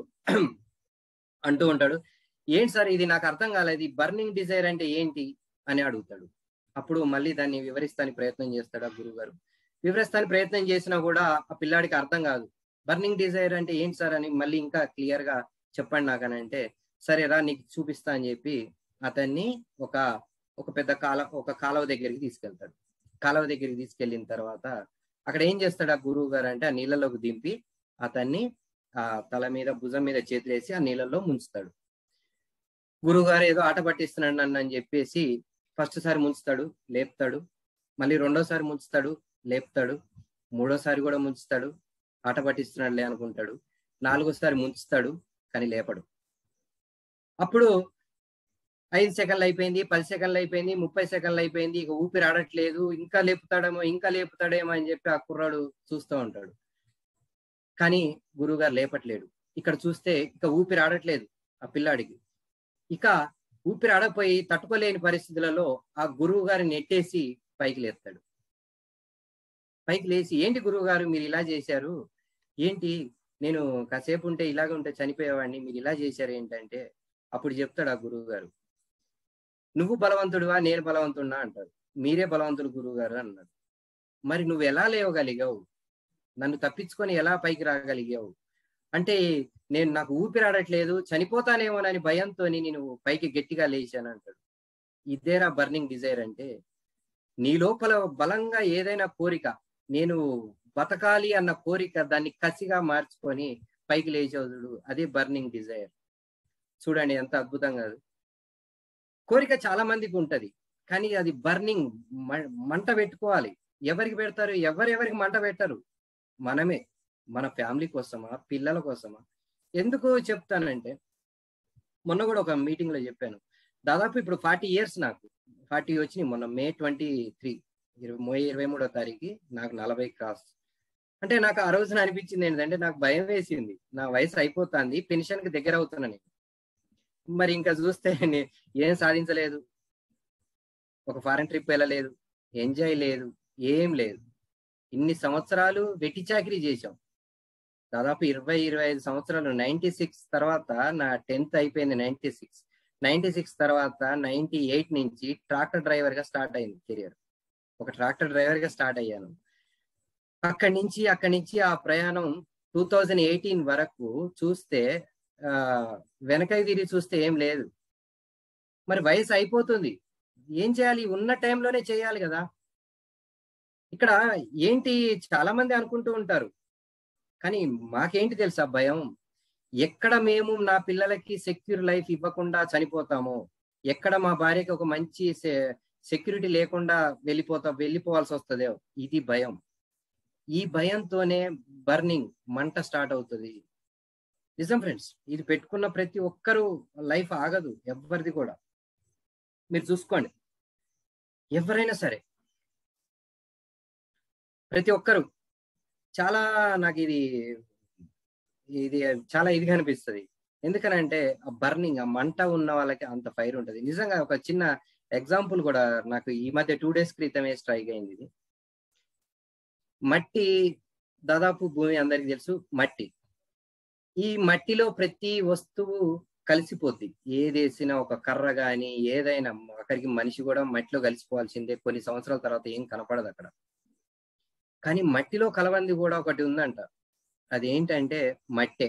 అంటూ ఉంటాడు ఏంటి సార్ ఇది నాకు అర్థం కాలేదు బర్నింగ్ డిజైర్ అంటే ఏంటి అని అడుగుతాడు అప్పుడు మళ్ళీ దాన్ని వివరిస్తానికి ప్రయత్నం చేస్తాడు ఆ గురువు గారు వివరిస్తానికి ప్రయత్నం చేసినా కూడా ఆ పిల్లాడికి అర్థం కాదు బర్నింగ్ డిజైర్ అంటే ఏంటి సార్ అని మళ్ళీ ఇంకా క్లియర్ గా చెప్పండి నాకని అంటే సరే రా నీకు చూపిస్తా అని చెప్పి అతన్ని ఒక ఒక పెద్ద కాల ఒక కాలువ దగ్గరికి తీసుకెళ్తాడు కాలువ దగ్గరికి తీసుకెళ్ళిన తర్వాత అక్కడ ఏం చేస్తాడు ఆ గురువు గారు అంటే ఆ నీళ్ళలోకి దింపి అతన్ని ఆ తల మీద భుజం మీద చేతులేసి ఆ నీళ్ళలో ముంచుతాడు గురువు గారు ఏదో ఆట పట్టిస్తున్నాడు నన్ను అని చెప్పేసి ఫస్ట్ సారి ముంచుతాడు లేపుతాడు మళ్ళీ రెండోసారి ముంచుతాడు లేపుతాడు మూడోసారి కూడా ముంచుతాడు ఆట పట్టిస్తున్నాడులే అనుకుంటాడు నాలుగోసారి ముంచుతాడు కానీ లేపడు అప్పుడు ఐదు సెకండ్లు అయిపోయింది పది సెకండ్లు అయిపోయింది ముప్పై సెకండ్లు అయిపోయింది ఇక ఊపిరి ఆడట్లేదు ఇంకా లేపుతాడేమో ఇంకా లేపుతాడేమో అని చెప్పి ఆ కుర్రాడు చూస్తూ ఉంటాడు కానీ గురువుగారు లేపట్లేడు ఇక్కడ చూస్తే ఇక ఊపిరి ఆడట్లేదు ఆ పిల్లాడికి ఇక ఊపిరి ఆడపోయి తట్టుకోలేని పరిస్థితులలో ఆ గురువు గారిని నెట్టేసి పైకి లేస్తాడు పైకి లేచి ఏంటి గురువు గారు మీరు ఇలా చేశారు ఏంటి నేను కాసేపు ఉంటే ఇలాగే ఉంటే చనిపోయేవాడిని మీరు ఇలా చేశారు ఏంటంటే అప్పుడు చెప్తాడు ఆ గురువు గారు నువ్వు బలవంతుడువా నేను బలవంతుడినా అంటాడు మీరే బలవంతుడు గురువు గారు అన్నాడు మరి నువ్వు ఎలా లేవగలిగావు నన్ను తప్పించుకొని ఎలా పైకి రాగలిగావు అంటే నేను నాకు ఊపిరాడట్లేదు చనిపోతానేమోనని భయంతో నేను పైకి గట్టిగా లేచాను అంటాడు ఇదేరా బర్నింగ్ డిజైర్ అంటే నీ లోపల బలంగా ఏదైనా కోరిక నేను బతకాలి అన్న కోరిక దాన్ని కసిగా మార్చుకొని పైకి లేచవుడు అదే బర్నింగ్ డిజైర్ చూడండి ఎంత అద్భుతంగా అది. కోరిక చాలా మందికి ఉంటది కానీ అది బర్నింగ్ మంట పెట్టుకోవాలి ఎవరికి పెడతారు ఎవరెవరికి మంట పెట్టరు మనమే మన ఫ్యామిలీ కోసమా పిల్లల కోసమా ఎందుకు చెప్తానంటే మొన్న కూడా ఒక మీటింగ్ లో చెప్పాను దాదాపు ఇప్పుడు ఫార్టీ ఇయర్స్ నాకు ఫార్టీ వచ్చినాయి మొన్న మే ట్వంటీ త్రీ ఇరవై ఇరవై మూడో తారీఖు నాకు నలభై క్రాస్ అంటే నాకు ఆ రోజున అనిపించింది ఏంటంటే నాకు భయం వేసింది నా వయసు అయిపోతుంది పెన్షన్ కి దగ్గర అవుతున్నా నేను మరి ఇంకా చూస్తే నే- ఏం సాధించలేదు ఒక ఫారెన్ ట్రిప్ వెళ్ళలేదు ఎంజాయ్ లేదు ఏం లేదు ఇన్ని సంవత్సరాలు వెట్టి చాకరీ చేశాం దాదాపు ఇరవై ఇరవై ఐదు సంవత్సరాలు నైన్టీ సిక్స్ తర్వాత నా టెన్త్ అయిపోయింది నైన్టీ సిక్స్ నైన్టీ సిక్స్ తర్వాత నైన్టీ ఎయిట్ నుంచి ట్రాక్టర్ డ్రైవర్ గా స్టార్ట్ అయింది కెరియర్ ఒక ట్రాక్టర్ డ్రైవర్ గా స్టార్ట్ అయ్యాను అక్కడి నుంచి అక్కడి నుంచి ఆ ప్రయాణం టూ థౌజండ్ ఎయిటీన్ వరకు చూస్తే ఆ వెనకకి తిరిగి చూస్తే ఏం లేదు మరి వయసు అయిపోతుంది ఏం చేయాలి ఉన్న టైంలోనే చేయాలి కదా ఇక్కడ ఏంటి చాలా మంది అనుకుంటూ ఉంటారు కానీ మాకేంటి తెలుసా భయం ఎక్కడ మేము నా పిల్లలకి సెక్యూర్ లైఫ్ ఇవ్వకుండా చనిపోతామో ఎక్కడ మా భార్యకి ఒక మంచి సెక్యూరిటీ లేకుండా వెళ్ళిపోతా వెళ్ళిపోవాల్సి వస్తుందో ఇది భయం ఈ భయంతోనే బర్నింగ్ మంట స్టార్ట్ అవుతుంది నిజం ఫ్రెండ్స్ ఇది పెట్టుకున్న ప్రతి ఒక్కరూ లైఫ్ ఆగదు ఎవరిది కూడా మీరు చూసుకోండి ఎవరైనా సరే ప్రతి ఒక్కరు చాలా నాకు ఇది ఇది చాలా ఇదిగా అనిపిస్తుంది ఎందుకనంటే ఆ బర్నింగ్ ఆ మంట ఉన్న వాళ్ళకి అంత ఫైర్ ఉంటది నిజంగా ఒక చిన్న ఎగ్జాంపుల్ కూడా నాకు ఈ మధ్య టూ డేస్ క్రితమే స్ట్రైక్ అయింది ఇది మట్టి దాదాపు భూమి అందరికి తెలుసు మట్టి ఈ మట్టిలో ప్రతి వస్తువు కలిసిపోద్ది ఏదేసినా ఒక కర్ర గాని ఏదైనా అక్కడికి మనిషి కూడా మట్టిలో కలిసిపోవాల్సిందే కొన్ని సంవత్సరాల తర్వాత ఏం కనపడదు అక్కడ కానీ మట్టిలో కలవంది కూడా ఒకటి ఉందంట అదేంటంటే మట్టే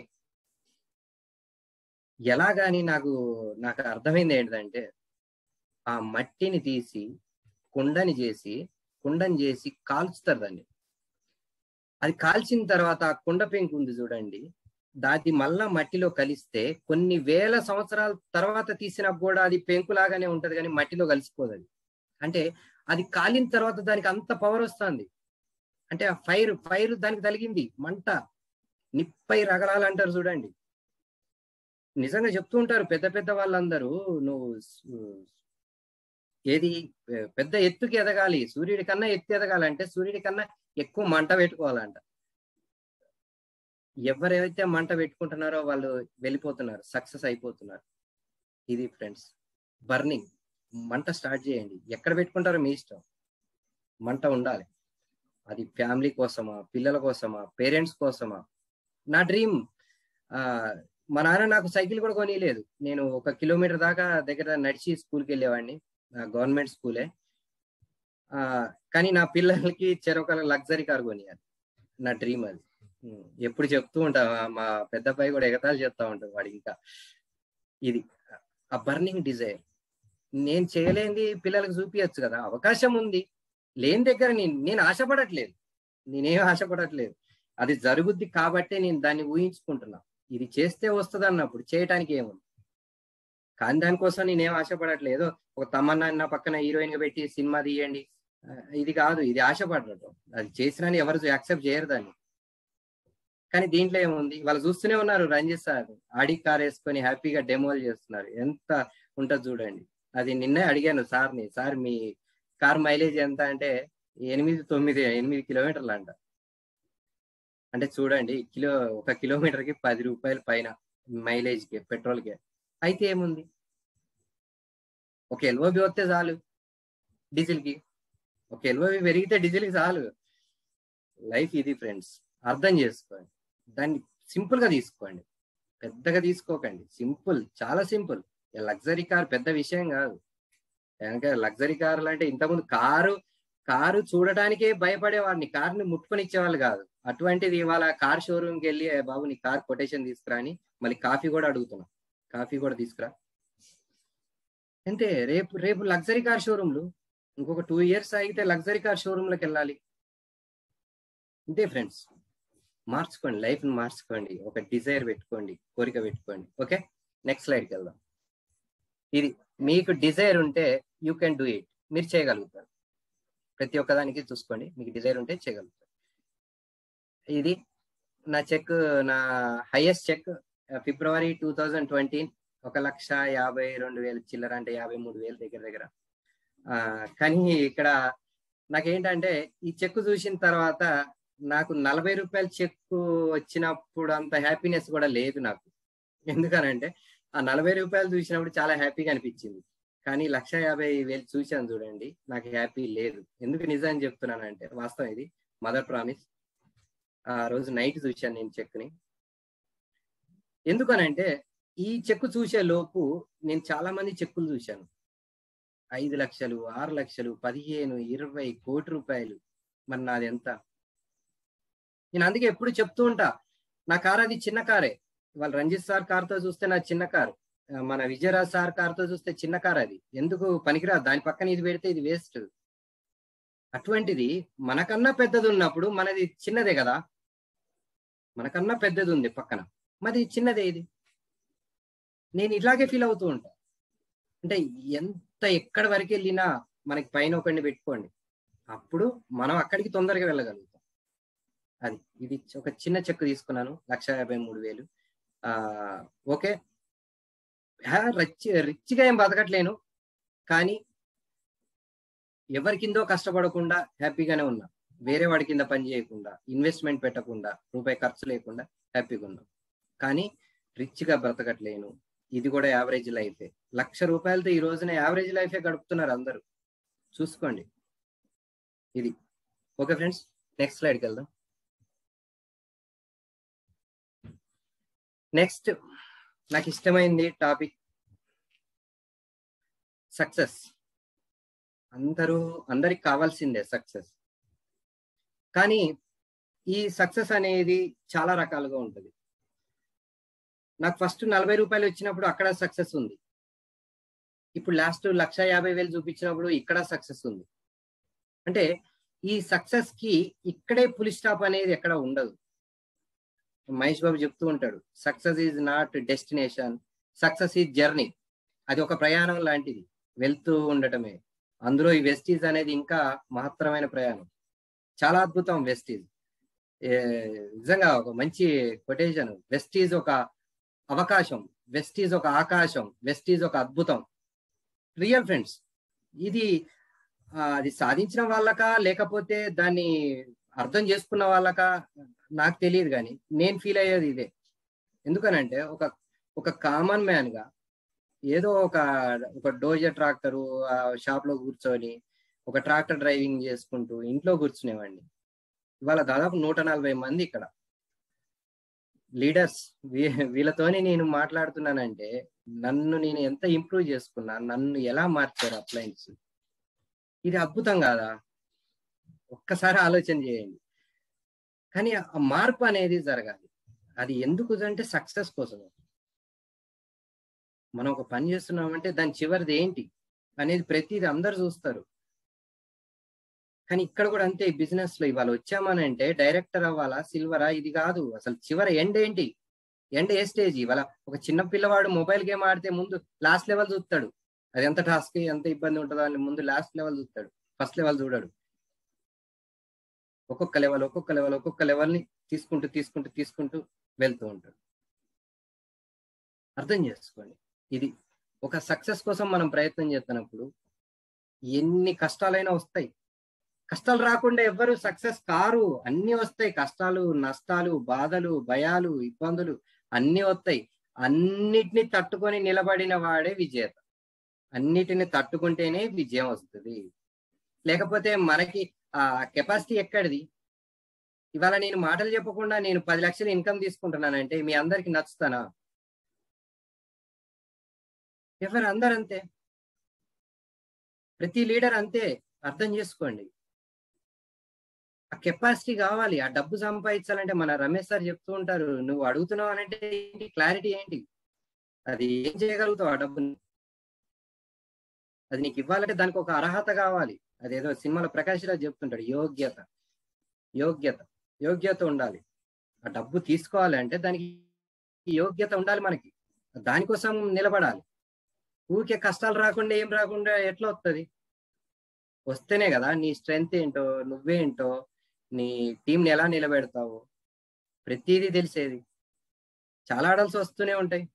ఎలాగాని నాకు నాకు అర్థమైంది ఏంటంటే ఆ మట్టిని తీసి కుండని చేసి కుండని చేసి కాల్చుతారు దాన్ని అది కాల్చిన తర్వాత ఆ కుండ పెంకు ఉంది చూడండి దాది మళ్ళా మట్టిలో కలిస్తే కొన్ని వేల సంవత్సరాల తర్వాత తీసినా కూడా అది పెంకులాగానే ఉంటది కానీ మట్టిలో కలిసిపోదు అది అంటే అది కాలిన తర్వాత దానికి అంత పవర్ వస్తుంది అంటే ఆ ఫైర్ ఫైర్ దానికి తగిలింది మంట నిప్పై రగలాలంటారు చూడండి నిజంగా చెప్తూ ఉంటారు పెద్ద పెద్ద వాళ్ళందరూ నువ్వు ఏది పెద్ద ఎత్తుకి ఎదగాలి సూర్యుడి కన్నా ఎత్తు ఎదగాలంటే సూర్యుడి కన్నా ఎక్కువ మంట పెట్టుకోవాలంట ఎవరైతే మంట పెట్టుకుంటున్నారో వాళ్ళు వెళ్ళిపోతున్నారు సక్సెస్ అయిపోతున్నారు ఇది ఫ్రెండ్స్ బర్నింగ్ మంట స్టార్ట్ చేయండి ఎక్కడ పెట్టుకుంటారో మీ ఇష్టం మంట ఉండాలి అది ఫ్యామిలీ కోసమా పిల్లల కోసమా పేరెంట్స్ కోసమా నా డ్రీమ్ ఆ మా నాన్న నాకు సైకిల్ కూడా కొనియలేదు నేను ఒక కిలోమీటర్ దాకా దగ్గర నడిచి స్కూల్కి వెళ్ళేవాడిని గవర్నమెంట్ స్కూలే ఆ కానీ నా పిల్లలకి చెరొక లగ్జరీ కార్ కొనియాలి నా డ్రీమ్ అది ఎప్పుడు చెప్తూ ఉంటా మా పెద్ద అబ్బాయి కూడా ఎగతాలు చెప్తా ఉంటాడు వాడు ఇంకా ఇది ఆ బర్నింగ్ డిజైర్ నేను చేయలేంది పిల్లలకు చూపించచ్చు కదా అవకాశం ఉంది లేని దగ్గర నేను నేను ఆశపడట్లేదు నేనేం ఆశపడట్లేదు అది జరుగుద్ది కాబట్టే నేను దాన్ని ఊహించుకుంటున్నా ఇది చేస్తే వస్తుంది అన్నప్పుడు చేయటానికి ఏముంది కానీ దానికోసం నేనేం ఆశపడట్లేదు ఒక తమన్నా నా పక్కన హీరోయిన్ గా పెట్టి సినిమా తీయండి ఇది కాదు ఇది ఆశపడటం అది చేసినా ఎవరు యాక్సెప్ట్ చేయరు దాన్ని కానీ దీంట్లో ఏముంది వాళ్ళు చూస్తూనే ఉన్నారు రంజిత్ సార్ ఆడి కార్ వేసుకొని హ్యాపీగా డెమోలు చేస్తున్నారు ఎంత ఉంటుంది చూడండి అది నిన్నే అడిగాను సార్ని సార్ మీ కార్ మైలేజ్ ఎంత అంటే ఎనిమిది తొమ్మిది ఎనిమిది కిలోమీటర్లు అంట అంటే చూడండి కిలో ఒక కిలోమీటర్ కి పది రూపాయల పైన మైలేజ్ కి పెట్రోల్ కి అయితే ఏముంది ఒక ఎల్ఓబి వస్తే చాలు డీజిల్ కి ఒక ఎల్ఓబి పెరిగితే డీజిల్ కి చాలు లైఫ్ ఇది ఫ్రెండ్స్ అర్థం చేసుకోండి దాన్ని సింపుల్ గా తీసుకోండి పెద్దగా తీసుకోకండి సింపుల్ చాలా సింపుల్ లగ్జరీ కార్ పెద్ద విషయం కాదు కనుక లగ్జరీ కార్లు అంటే ఇంతకుముందు కారు కారు చూడటానికే భయపడేవాడిని కార్ని ముట్టుకొని ఇచ్చేవాళ్ళు కాదు అటువంటిది ఇవాళ కార్ షోరూమ్కి వెళ్ళి బాబు నీ కార్ కొటేషన్ తీసుకురా అని మళ్ళీ కాఫీ కూడా అడుగుతున్నా కాఫీ కూడా తీసుకురా అంతే రేపు రేపు లగ్జరీ కార్ షోరూమ్లు ఇంకొక టూ ఇయర్స్ ఆగితే లగ్జరీ కార్ షోరూమ్లకు వెళ్ళాలి అంతే ఫ్రెండ్స్ మార్చుకోండి లైఫ్ ని మార్చుకోండి ఒక డిజైర్ పెట్టుకోండి కోరిక పెట్టుకోండి ఓకే నెక్స్ట్ స్లైడ్కి వెళ్దాం ఇది మీకు డిజైర్ ఉంటే యూ కెన్ డూ ఇట్ మీరు చేయగలుగుతారు ప్రతి ఒక్కదానికి చూసుకోండి మీకు డిజైర్ ఉంటే చేయగలుగుతారు ఇది నా చెక్ నా హైయెస్ట్ చెక్ ఫిబ్రవరి టూ థౌజండ్ ట్వంటీ ఒక లక్ష యాభై రెండు వేలు చిల్లర అంటే యాభై మూడు వేలు దగ్గర దగ్గర కానీ ఇక్కడ నాకేంటంటే ఈ చెక్ చూసిన తర్వాత నాకు నలభై రూపాయల చెక్ వచ్చినప్పుడు అంత హ్యాపీనెస్ కూడా లేదు నాకు ఎందుకనంటే ఆ నలభై రూపాయలు చూసినప్పుడు చాలా హ్యాపీగా అనిపించింది కానీ లక్ష యాభై వేలు చూశాను చూడండి నాకు హ్యాపీ లేదు ఎందుకు నిజం చెప్తున్నానంటే వాస్తవం ఇది మదర్ ప్రామిస్ ఆ రోజు నైట్ చూశాను నేను చెక్ని ఎందుకనంటే ఈ చెక్కు చూసే లోపు నేను చాలా మంది చెక్కులు చూశాను ఐదు లక్షలు ఆరు లక్షలు పదిహేను ఇరవై కోటి రూపాయలు మరి నాది ఎంత నేను అందుకే ఎప్పుడు చెప్తూ ఉంటా నా కార్ అది చిన్న కారే వాళ్ళ రంజిత్ సార్ కార్తో చూస్తే నా చిన్న కారు మన విజయరాజ్ సార్ కార్తో చూస్తే చిన్న కార్ అది ఎందుకు పనికిరాదు దాని పక్కన ఇది పెడితే ఇది వేస్ట్ అటువంటిది మనకన్నా పెద్దది ఉన్నప్పుడు మనది చిన్నదే కదా మనకన్నా పెద్దది ఉంది పక్కన మరి చిన్నదే ఇది నేను ఇలాగే ఫీల్ అవుతూ ఉంటా అంటే ఎంత ఎక్కడి వరకు వెళ్ళినా మనకి పైన ఒకరిని పెట్టుకోండి అప్పుడు మనం అక్కడికి తొందరగా వెళ్ళగలుగుతాం అది ఇది ఒక చిన్న చెక్ తీసుకున్నాను లక్ష యాభై మూడు వేలు ఆ ఓకే రిచ్ రిచ్గా ఏం బతకట్లేను కానీ ఎవరి కిందో కష్టపడకుండా హ్యాపీగానే ఉన్నా వేరే వాడి కింద పని చేయకుండా ఇన్వెస్ట్మెంట్ పెట్టకుండా రూపాయి ఖర్చు లేకుండా హ్యాపీగా ఉన్నాం కానీ రిచ్గా బ్రతకట్లేను ఇది కూడా యావరేజ్ లైఫే లక్ష రూపాయలతో ఈ రోజున యావరేజ్ లైఫే గడుపుతున్నారు అందరూ చూసుకోండి ఇది ఓకే ఫ్రెండ్స్ నెక్స్ట్ స్లైడ్కి వెళ్దాం నెక్స్ట్ నాకు ఇష్టమైంది టాపిక్ సక్సెస్ అందరూ అందరికి కావాల్సిందే సక్సెస్ కానీ ఈ సక్సెస్ అనేది చాలా రకాలుగా ఉంటుంది నాకు ఫస్ట్ నలభై రూపాయలు వచ్చినప్పుడు అక్కడ సక్సెస్ ఉంది ఇప్పుడు లాస్ట్ లక్ష యాభై వేలు చూపించినప్పుడు ఇక్కడ సక్సెస్ ఉంది అంటే ఈ సక్సెస్ కి ఇక్కడే పులి స్టాప్ అనేది ఎక్కడ ఉండదు మహేష్ బాబు చెప్తూ ఉంటాడు success is not destination success is journey అది ఒక ప్రయాణం లాంటిది వెళ్తూ ఉండటమే అందులో ఈ వెస్టీజ్ అనేది ఇంకా మహత్తరమైన ప్రయాణం చాలా అద్భుతం వెస్టీజ్ నిజంగా ఒక మంచి కొటేషన్ వెస్టీజ్ ఒక అవకాశం వెస్టీజ్ ఒక ఆకాశం వెస్టీజ్ ఒక అద్భుతం రియల్ ఫ్రెండ్స్ ఇది అది సాధించిన వాళ్ళకా లేకపోతే దాన్ని అర్థం చేసుకున్న వాళ్ళకా నాకు తెలియదు కానీ నేను ఫీల్ అయ్యేది ఇదే ఎందుకనంటే ఒక ఒక కామన్ మ్యాన్ గా ఏదో ఒక ఒక డోజర్ ట్రాక్టరు షాప్ లో కూర్చొని ఒక ట్రాక్టర్ డ్రైవింగ్ చేసుకుంటూ ఇంట్లో కూర్చునేవాడిని ఇవాళ దాదాపు నూట నలభై మంది ఇక్కడ లీడర్స్ వీళ్ళతోని నేను మాట్లాడుతున్నానంటే నన్ను నేను ఎంత ఇంప్రూవ్ చేసుకున్నా నన్ను ఎలా మార్చారు అప్లయన్స్ ఇది అద్భుతం కాదా ఒక్కసారి ఆలోచన చేయండి కానీ ఆ మార్పు అనేది జరగాలి అది ఎందుకు అంటే సక్సెస్ కోసం మనం ఒక పని చేస్తున్నామంటే దాని చివరిది ఏంటి అనేది ప్రతిది అందరు చూస్తారు కానీ ఇక్కడ కూడా అంతే బిజినెస్ లో ఇవాళ వచ్చామనంటే డైరెక్టర్ అవ్వాలా సిల్వరా ఇది కాదు అసలు చివరి ఎండ్ ఏంటి ఎండ్ ఏ స్టేజ్ ఇవాళ ఒక చిన్న పిల్లవాడు మొబైల్ గేమ్ ఆడితే ముందు లాస్ట్ లెవెల్ చూస్తాడు అది ఎంత టాస్క్ ఎంత ఇబ్బంది ఉంటుందో అని ముందు లాస్ట్ లెవెల్ చూస్తాడు ఫస్ట్ లెవెల్ చూడడు ఒక్కొక్క లెవెల్ ఒక్కొక్క లెవెల్ ఒక్కొక్క లెవెల్ని తీసుకుంటూ తీసుకుంటూ తీసుకుంటూ వెళ్తూ ఉంటాడు అర్థం చేసుకోండి ఇది ఒక సక్సెస్ కోసం మనం ప్రయత్నం చేస్తున్నప్పుడు ఎన్ని కష్టాలైనా వస్తాయి కష్టాలు రాకుండా ఎవ్వరు సక్సెస్ కారు అన్ని వస్తాయి కష్టాలు నష్టాలు బాధలు భయాలు ఇబ్బందులు అన్ని వస్తాయి అన్నిటిని తట్టుకొని నిలబడిన వాడే విజేత అన్నిటిని తట్టుకుంటేనే విజయం వస్తుంది లేకపోతే మనకి ఆ కెపాసిటీ ఎక్కడిది ఇవాళ నేను మాటలు చెప్పకుండా నేను పది లక్షలు ఇన్కమ్ తీసుకుంటున్నానంటే మీ అందరికి నచ్చుతానా ఎవరు అందరు అంతే ప్రతి లీడర్ అంతే అర్థం చేసుకోండి ఆ కెపాసిటీ కావాలి ఆ డబ్బు సంపాదించాలంటే మన రమేష్ సార్ చెప్తూ ఉంటారు నువ్వు అడుగుతున్నావు అంటే ఏంటి క్లారిటీ ఏంటి అది ఏం చేయగలుగుతావు ఆ డబ్బుని అది నీకు ఇవ్వాలంటే దానికి ఒక అర్హత కావాలి అదేదో సినిమాలో ప్రకాష్ రాజ్ చెప్తుంటాడు యోగ్యత యోగ్యత యోగ్యత ఉండాలి ఆ డబ్బు తీసుకోవాలి అంటే దానికి యోగ్యత ఉండాలి మనకి దానికోసం నిలబడాలి ఊరికే కష్టాలు రాకుండా ఏం రాకుండా ఎట్లా వస్తుంది వస్తేనే కదా నీ స్ట్రెంగ్త్ ఏంటో నువ్వేంటో నీ టీంని ఎలా నిలబెడతావు ప్రతిదీ తెలిసేది చాలా ఆడల్స్ వస్తూనే ఉంటాయి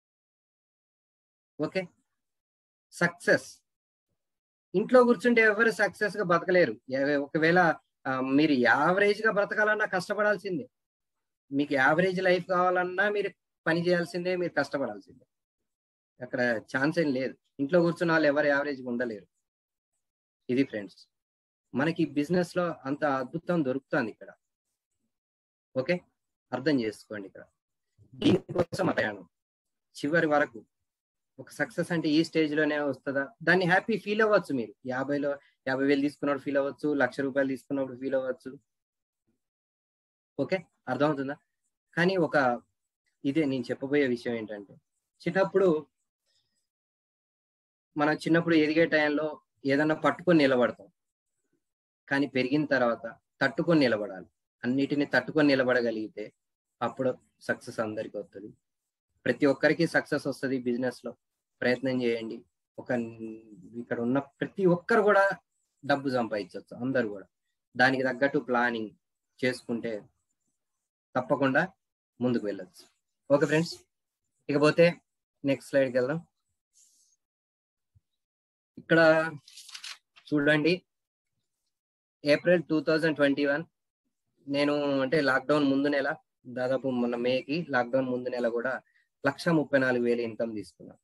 ఓకే సక్సెస్ ఇంట్లో కూర్చుంటే ఎవరు సక్సెస్ గా బతకలేరు ఒకవేళ మీరు యావరేజ్ గా బ్రతకాలన్నా కష్టపడాల్సిందే మీకు యావరేజ్ లైఫ్ కావాలన్నా మీరు పని చేయాల్సిందే మీరు కష్టపడాల్సిందే అక్కడ ఛాన్స్ ఏం లేదు ఇంట్లో కూర్చున్న వాళ్ళు ఎవరు యావరేజ్గా ఉండలేరు ఇది ఫ్రెండ్స్ మనకి బిజినెస్ లో అంత అద్భుతం దొరుకుతుంది ఇక్కడ ఓకే అర్థం చేసుకోండి ఇక్కడ దీనికోసం ప్రయాణం చివరి వరకు ఒక సక్సెస్ అంటే ఈ స్టేజ్ లోనే వస్తుందా దాన్ని హ్యాపీ ఫీల్ అవ్వచ్చు మీరు యాభైలో యాభై వేలు తీసుకున్నప్పుడు ఫీల్ అవ్వచ్చు లక్ష రూపాయలు తీసుకున్నప్పుడు ఫీల్ అవ్వచ్చు ఓకే అర్థమవుతుందా కానీ ఒక ఇదే నేను చెప్పబోయే విషయం ఏంటంటే చిన్నప్పుడు మనం చిన్నప్పుడు ఎదిగే టైంలో ఏదన్నా పట్టుకొని నిలబడతాం కానీ పెరిగిన తర్వాత తట్టుకొని నిలబడాలి అన్నిటిని తట్టుకొని నిలబడగలిగితే అప్పుడు సక్సెస్ అందరికి వస్తుంది ప్రతి ఒక్కరికి సక్సెస్ వస్తుంది బిజినెస్ లో ప్రయత్నం చేయండి ఒక ఇక్కడ ఉన్న ప్రతి ఒక్కరు కూడా డబ్బు సంపాదించవచ్చు అందరు కూడా దానికి తగ్గట్టు ప్లానింగ్ చేసుకుంటే తప్పకుండా ముందుకు వెళ్ళొచ్చు ఓకే ఫ్రెండ్స్ ఇకపోతే నెక్స్ట్ స్లైడ్కి వెళ్దాం ఇక్కడ చూడండి April two thousand twenty one నేను అంటే లాక్డౌన్ ముందు నెల దాదాపు మొన్న మేకి లాక్డౌన్ ముందు నెల కూడా లక్ష ముప్పై నాలుగు వేలు ఇన్కమ్ తీసుకున్నాను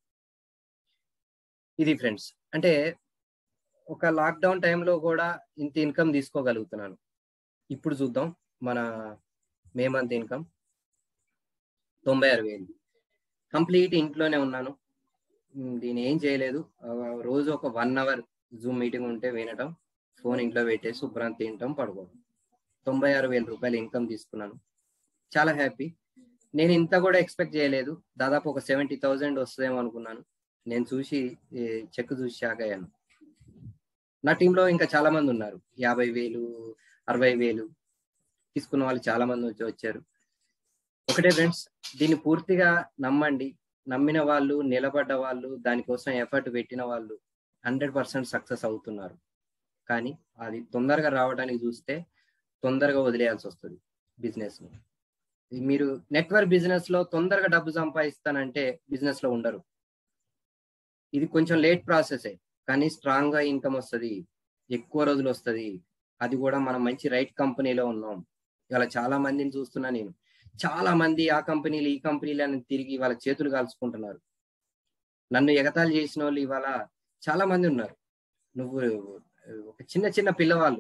ఇది ఫ్రెండ్స్ అంటే ఒక లాక్డౌన్ టైంలో కూడా ఇంత ఇన్కమ్ తీసుకోగలుగుతున్నాను ఇప్పుడు చూద్దాం మన మే మంత్ ఇన్కమ్ తొంభై ఆరు వేలు కంప్లీట్ ఇంట్లోనే ఉన్నాను ఉమ్, దీని ఏం చేయలేదు ఆ, రోజు ఒక వన్ అవర్ జూమ్ మీటింగ్ ఉంటే వినటం ఫోన్ ఇంట్లో పెట్టేసి శుభ్రం తినటం పడుకోవడం తొంభై ఆరు వేల రూపాయలు ఇన్కమ్ తీసుకున్నాను చాలా హ్యాపీ నేను ఇంత కూడా ఎక్స్పెక్ట్ చేయలేదు దాదాపు ఒక సెవెంటీ థౌజండ్ వస్తుందేమో అనుకున్నాను నేను చూసి చెక్ చూసి షాక్ అయ్యాను నా టీంలో ఇంకా చాలా మంది ఉన్నారు యాభై వేలు అరవై వేలు తీసుకున్న వాళ్ళు చాలా మంది వచ్చి వచ్చారు ఒకటే ఫ్రెండ్స్ దీన్ని పూర్తిగా నమ్మండి నమ్మిన వాళ్ళు నిలబడ్డ వాళ్ళు దానికోసం ఎఫర్ట్ పెట్టిన వాళ్ళు హండ్రెడ్ పర్సెంట్ సక్సెస్ అవుతున్నారు కానీ అది తొందరగా రావడానికి చూస్తే తొందరగా వదిలేయాల్సి వస్తుంది బిజినెస్ ని మీరు నెట్వర్క్ బిజినెస్ లో తొందరగా డబ్బు సంపాదిస్తానంటే బిజినెస్ లో ఉండరు ఇది కొంచెం లేట్ ప్రాసెస్ కానీ స్ట్రాంగ్ గా ఇన్కమ్ వస్తుంది ఎక్కువ రోజులు వస్తుంది అది కూడా మనం మంచి రైట్ కంపెనీలో ఉన్నాం ఇవాళ చాలా మందిని చూస్తున్నా నేను చాలా మంది ఆ కంపెనీలు ఈ కంపెనీలు అని తిరిగి వాళ్ళ చేతులు కాల్చుకుంటున్నారు నన్ను ఎగతాళి చేసిన వాళ్ళు ఇవాళ చాలా మంది ఉన్నారు నువ్వు ఒక చిన్న చిన్న పిల్లవాళ్ళు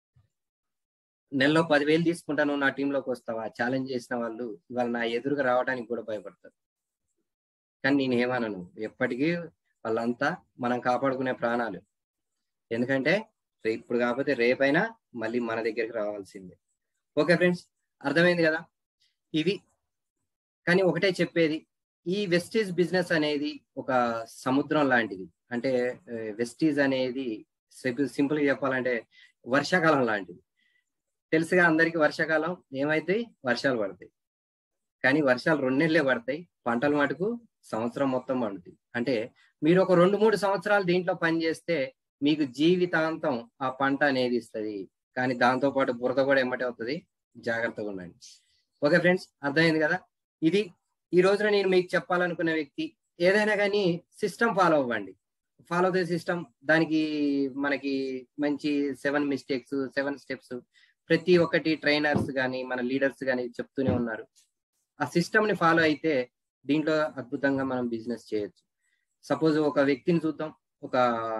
నెలలో పదివేలు తీసుకుంటాను నా టీంలోకి వస్తావా ఛాలెంజ్ చేసిన వాళ్ళు ఇవాళ నా ఎదురుగా రావడానికి కూడా భయపడతారు కానీ నేను ఏమనను ఎప్పటికీ వాళ్ళంతా మనం కాపాడుకునే ప్రాణాలు ఎందుకంటే రే- ఇప్పుడు కాకపోతే రేపైనా మళ్ళీ మన దగ్గరికి రావాల్సిందే ఓకే ఫ్రెండ్స్ అర్థమైంది కదా ఇవి కానీ ఒకటే చెప్పేది ఈ వెస్టీజ్ బిజినెస్ అనేది ఒక సముద్రం లాంటిది అంటే వెస్టీజ్ అనేది సింపుల్ గా చెప్పాలంటే వర్షాకాలం లాంటిది తెలుసుగా అందరికి వర్షాకాలం ఏమైతే వర్షాలు పడతాయి కానీ వర్షాలు రెండు నెలలే పడతాయి పంటలు మటుకు సంవత్సరం మొత్తం పండుతాయి అంటే మీరు ఒక రెండు మూడు సంవత్సరాలు దీంట్లో పని చేస్తే మీకు జీవితాంతం ఆ పంట అనేది ఇస్తుంది కానీ దాంతో పాటు బురద కూడా ఎమ్మటే అవుతుంది జాగ్రత్తగా ఉండండి ఓకే ఫ్రెండ్స్ అర్థమైంది కదా ఇది ఈ రోజున నేను మీకు చెప్పాలనుకున్న వ్యక్తి ఏదైనా కానీ సిస్టమ్ ఫాలో అవ్వండి ఫాలో ద సిస్టమ్ దానికి మనకి మంచి సెవెన్ మిస్టేక్స్ సెవెన్ స్టెప్స్ ప్రతి ఒక్కటి ట్రైనర్స్ కానీ మన లీడర్స్ కానీ చెప్తూనే ఉన్నారు ఆ సిస్టమ్ ని ఫాలో అయితే దీంట్లో అద్భుతంగా మనం బిజినెస్ చేయొచ్చు సపోజ్ ఒక వ్యక్తిని చూద్దాం ఒక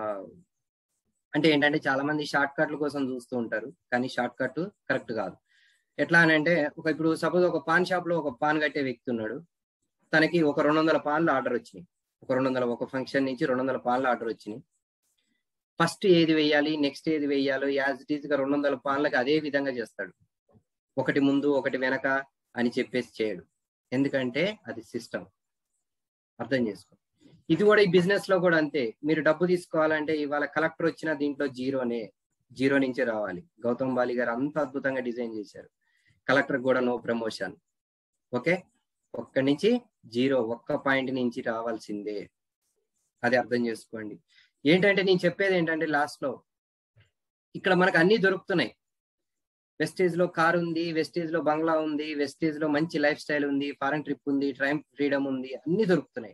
అంటే ఏంటంటే చాలా మంది షార్ట్ కట్ల కోసం చూస్తూ ఉంటారు కానీ షార్ట్ కట్ కరెక్ట్ కాదు ఎట్లా అని అంటే ఒక ఇప్పుడు సపోజ్ ఒక పాన్ షాప్ లో ఒక పాన్ కట్టే వ్యక్తి ఉన్నాడు తనకి ఒక రెండు వందల పాన్లు ఆర్డర్ వచ్చినాయి ఒక రెండు వందల ఒక ఫంక్షన్ నుంచి రెండు వందల పాన్లు ఆర్డర్ వచ్చినాయి ఫస్ట్ ఏది వేయాలి నెక్స్ట్ ఏది వేయాలో యాజ్ ఇట్ ఈస్ గా రెండు వందల పాన్లకి అదే విధంగా చేస్తాడు ఒకటి ముందు ఒకటి వెనక అని చెప్పేసి చేయడు ఎందుకంటే అది సిస్టమ్ అర్థం చేసుకో ఇది కూడా ఈ బిజినెస్ లో కూడా అంతే మీరు డబ్బు తీసుకోవాలంటే ఇవాళ కలెక్టర్ వచ్చిన దీంట్లో జీరోనే జీరో నుంచే రావాలి గౌతమ్ బాలి గారు అంత అద్భుతంగా డిజైన్ చేశారు కలెక్టర్ కూడా నో ప్రమోషన్ ఓకే ఒక్కడి నుంచి జీరో ఒక్క పాయింట్ నుంచి రావాల్సిందే అది అర్థం చేసుకోండి ఏంటంటే నేను చెప్పేది ఏంటంటే లాస్ట్ లో ఇక్కడ మనకు అన్ని దొరుకుతున్నాయి వెస్టేజ్ లో కార్ ఉంది వెస్టేజ్ లో బంగ్లా ఉంది వెస్టేజ్ లో మంచి లైఫ్ స్టైల్ ఉంది ఫారెన్ ట్రిప్ ఉంది ట్రైమ్ ఫ్రీడమ్ ఉంది అన్ని దొరుకుతున్నాయి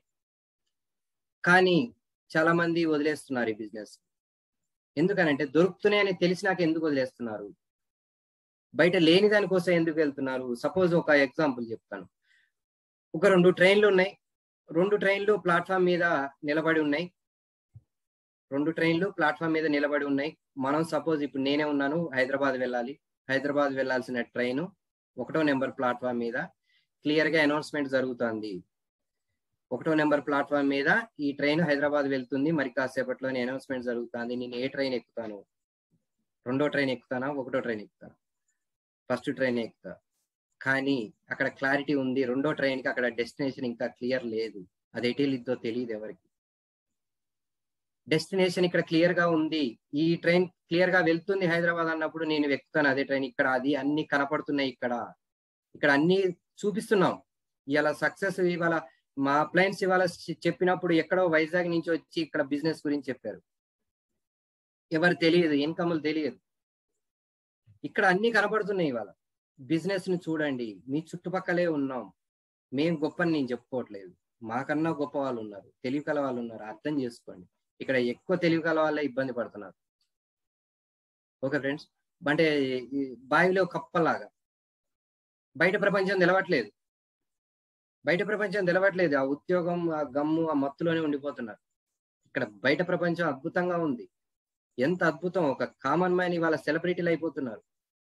కానీ చాలా మంది వదిలేస్తున్నారు ఈ బిజినెస్ ఎందుకనంటే దొరుకుతున్నాయి అని తెలిసినాక ఎందుకు వదిలేస్తున్నారు బయట లేని దానికోసం ఎందుకు వెళ్తున్నారు సపోజ్ ఒక ఎగ్జాంపుల్ చెప్తాను ఒక రెండు ట్రైన్లు ఉన్నాయి రెండు ట్రైన్లు ప్లాట్ఫామ్ మీద నిలబడి ఉన్నాయి రెండు ట్రైన్లు ప్లాట్ఫామ్ మీద నిలబడి ఉన్నాయి మనం సపోజ్ ఇప్పుడు నేనే ఉన్నాను హైదరాబాద్ వెళ్ళాలి హైదరాబాద్ వెళ్ళాల్సిన ట్రైన్ ఒకటో నెంబర్ ప్లాట్ఫామ్ మీద క్లియర్ గా అనౌన్స్మెంట్ జరుగుతుంది ఒకటో నెంబర్ ప్లాట్ఫామ్ మీద ఈ ట్రైన్ హైదరాబాద్ వెళ్తుంది మరి కాసేపట్లోనే అనౌన్స్మెంట్ జరుగుతుంది నేను ఏ ట్రైన్ ఎక్కుతాను రెండో ట్రైన్ ఎక్కుతానా ఒకటో ట్రైన్ ఎక్కుతాను ఫస్ట్ ట్రైన్ ఎక్కుతా కానీ అక్కడ క్లారిటీ ఉంది రెండో ట్రైన్ కి అక్కడ డెస్టినేషన్ ఇంకా క్లియర్ లేదు అది ఎటు వెళ్ళిద్దో తెలియదు ఎవరికి డెస్టినేషన్ ఇక్కడ క్లియర్ గా ఉంది ఈ ట్రైన్ క్లియర్ గా వెళ్తుంది హైదరాబాద్ అన్నప్పుడు నేను ఎక్కుతాను అదే ట్రైన్ ఇక్కడ అది అన్ని కనపడుతున్నాయి ఇక్కడ ఇక్కడ అన్ని చూపిస్తున్నాం ఇవాళ సక్సెస్ ఇవాళ మా అప్లయన్స్ ఇవాళ చె- చెప్పినప్పుడు ఎక్కడో వైజాగ్ నుంచి వచ్చి ఇక్కడ బిజినెస్ గురించి చెప్పారు ఎవరు తెలియదు ఇన్కమ్లు తెలియదు ఇక్కడ అన్ని కనబడుతున్నాయి ఇవాళ బిజినెస్ ని చూడండి మీ చుట్టుపక్కలే ఉన్నాం మేం గొప్పని నేను చెప్పుకోవట్లేదు మాకన్నా గొప్ప వాళ్ళు ఉన్నారు తెలివి కల వాళ్ళు ఉన్నారు అర్థం చేసుకోండి ఇక్కడ ఎక్కువ తెలివి కల వాళ్ళే ఇబ్బంది పడుతున్నారు ఓకే ఫ్రెండ్స్ అంటే ఈ బావిలో కప్పలాగా బయట ప్రపంచం నిలవట్లేదు బయట ప్రపంచం నిలవట్లేదు ఆ ఉద్యోగం ఆ గమ్ము ఆ మత్తులోనే ఉండిపోతున్నారు ఇక్కడ బయట ప్రపంచం అద్భుతంగా ఉంది ఎంత అద్భుతం ఒక కామన్ మ్యాన్ ఇవాళ సెలబ్రిటీలు అయిపోతున్నారు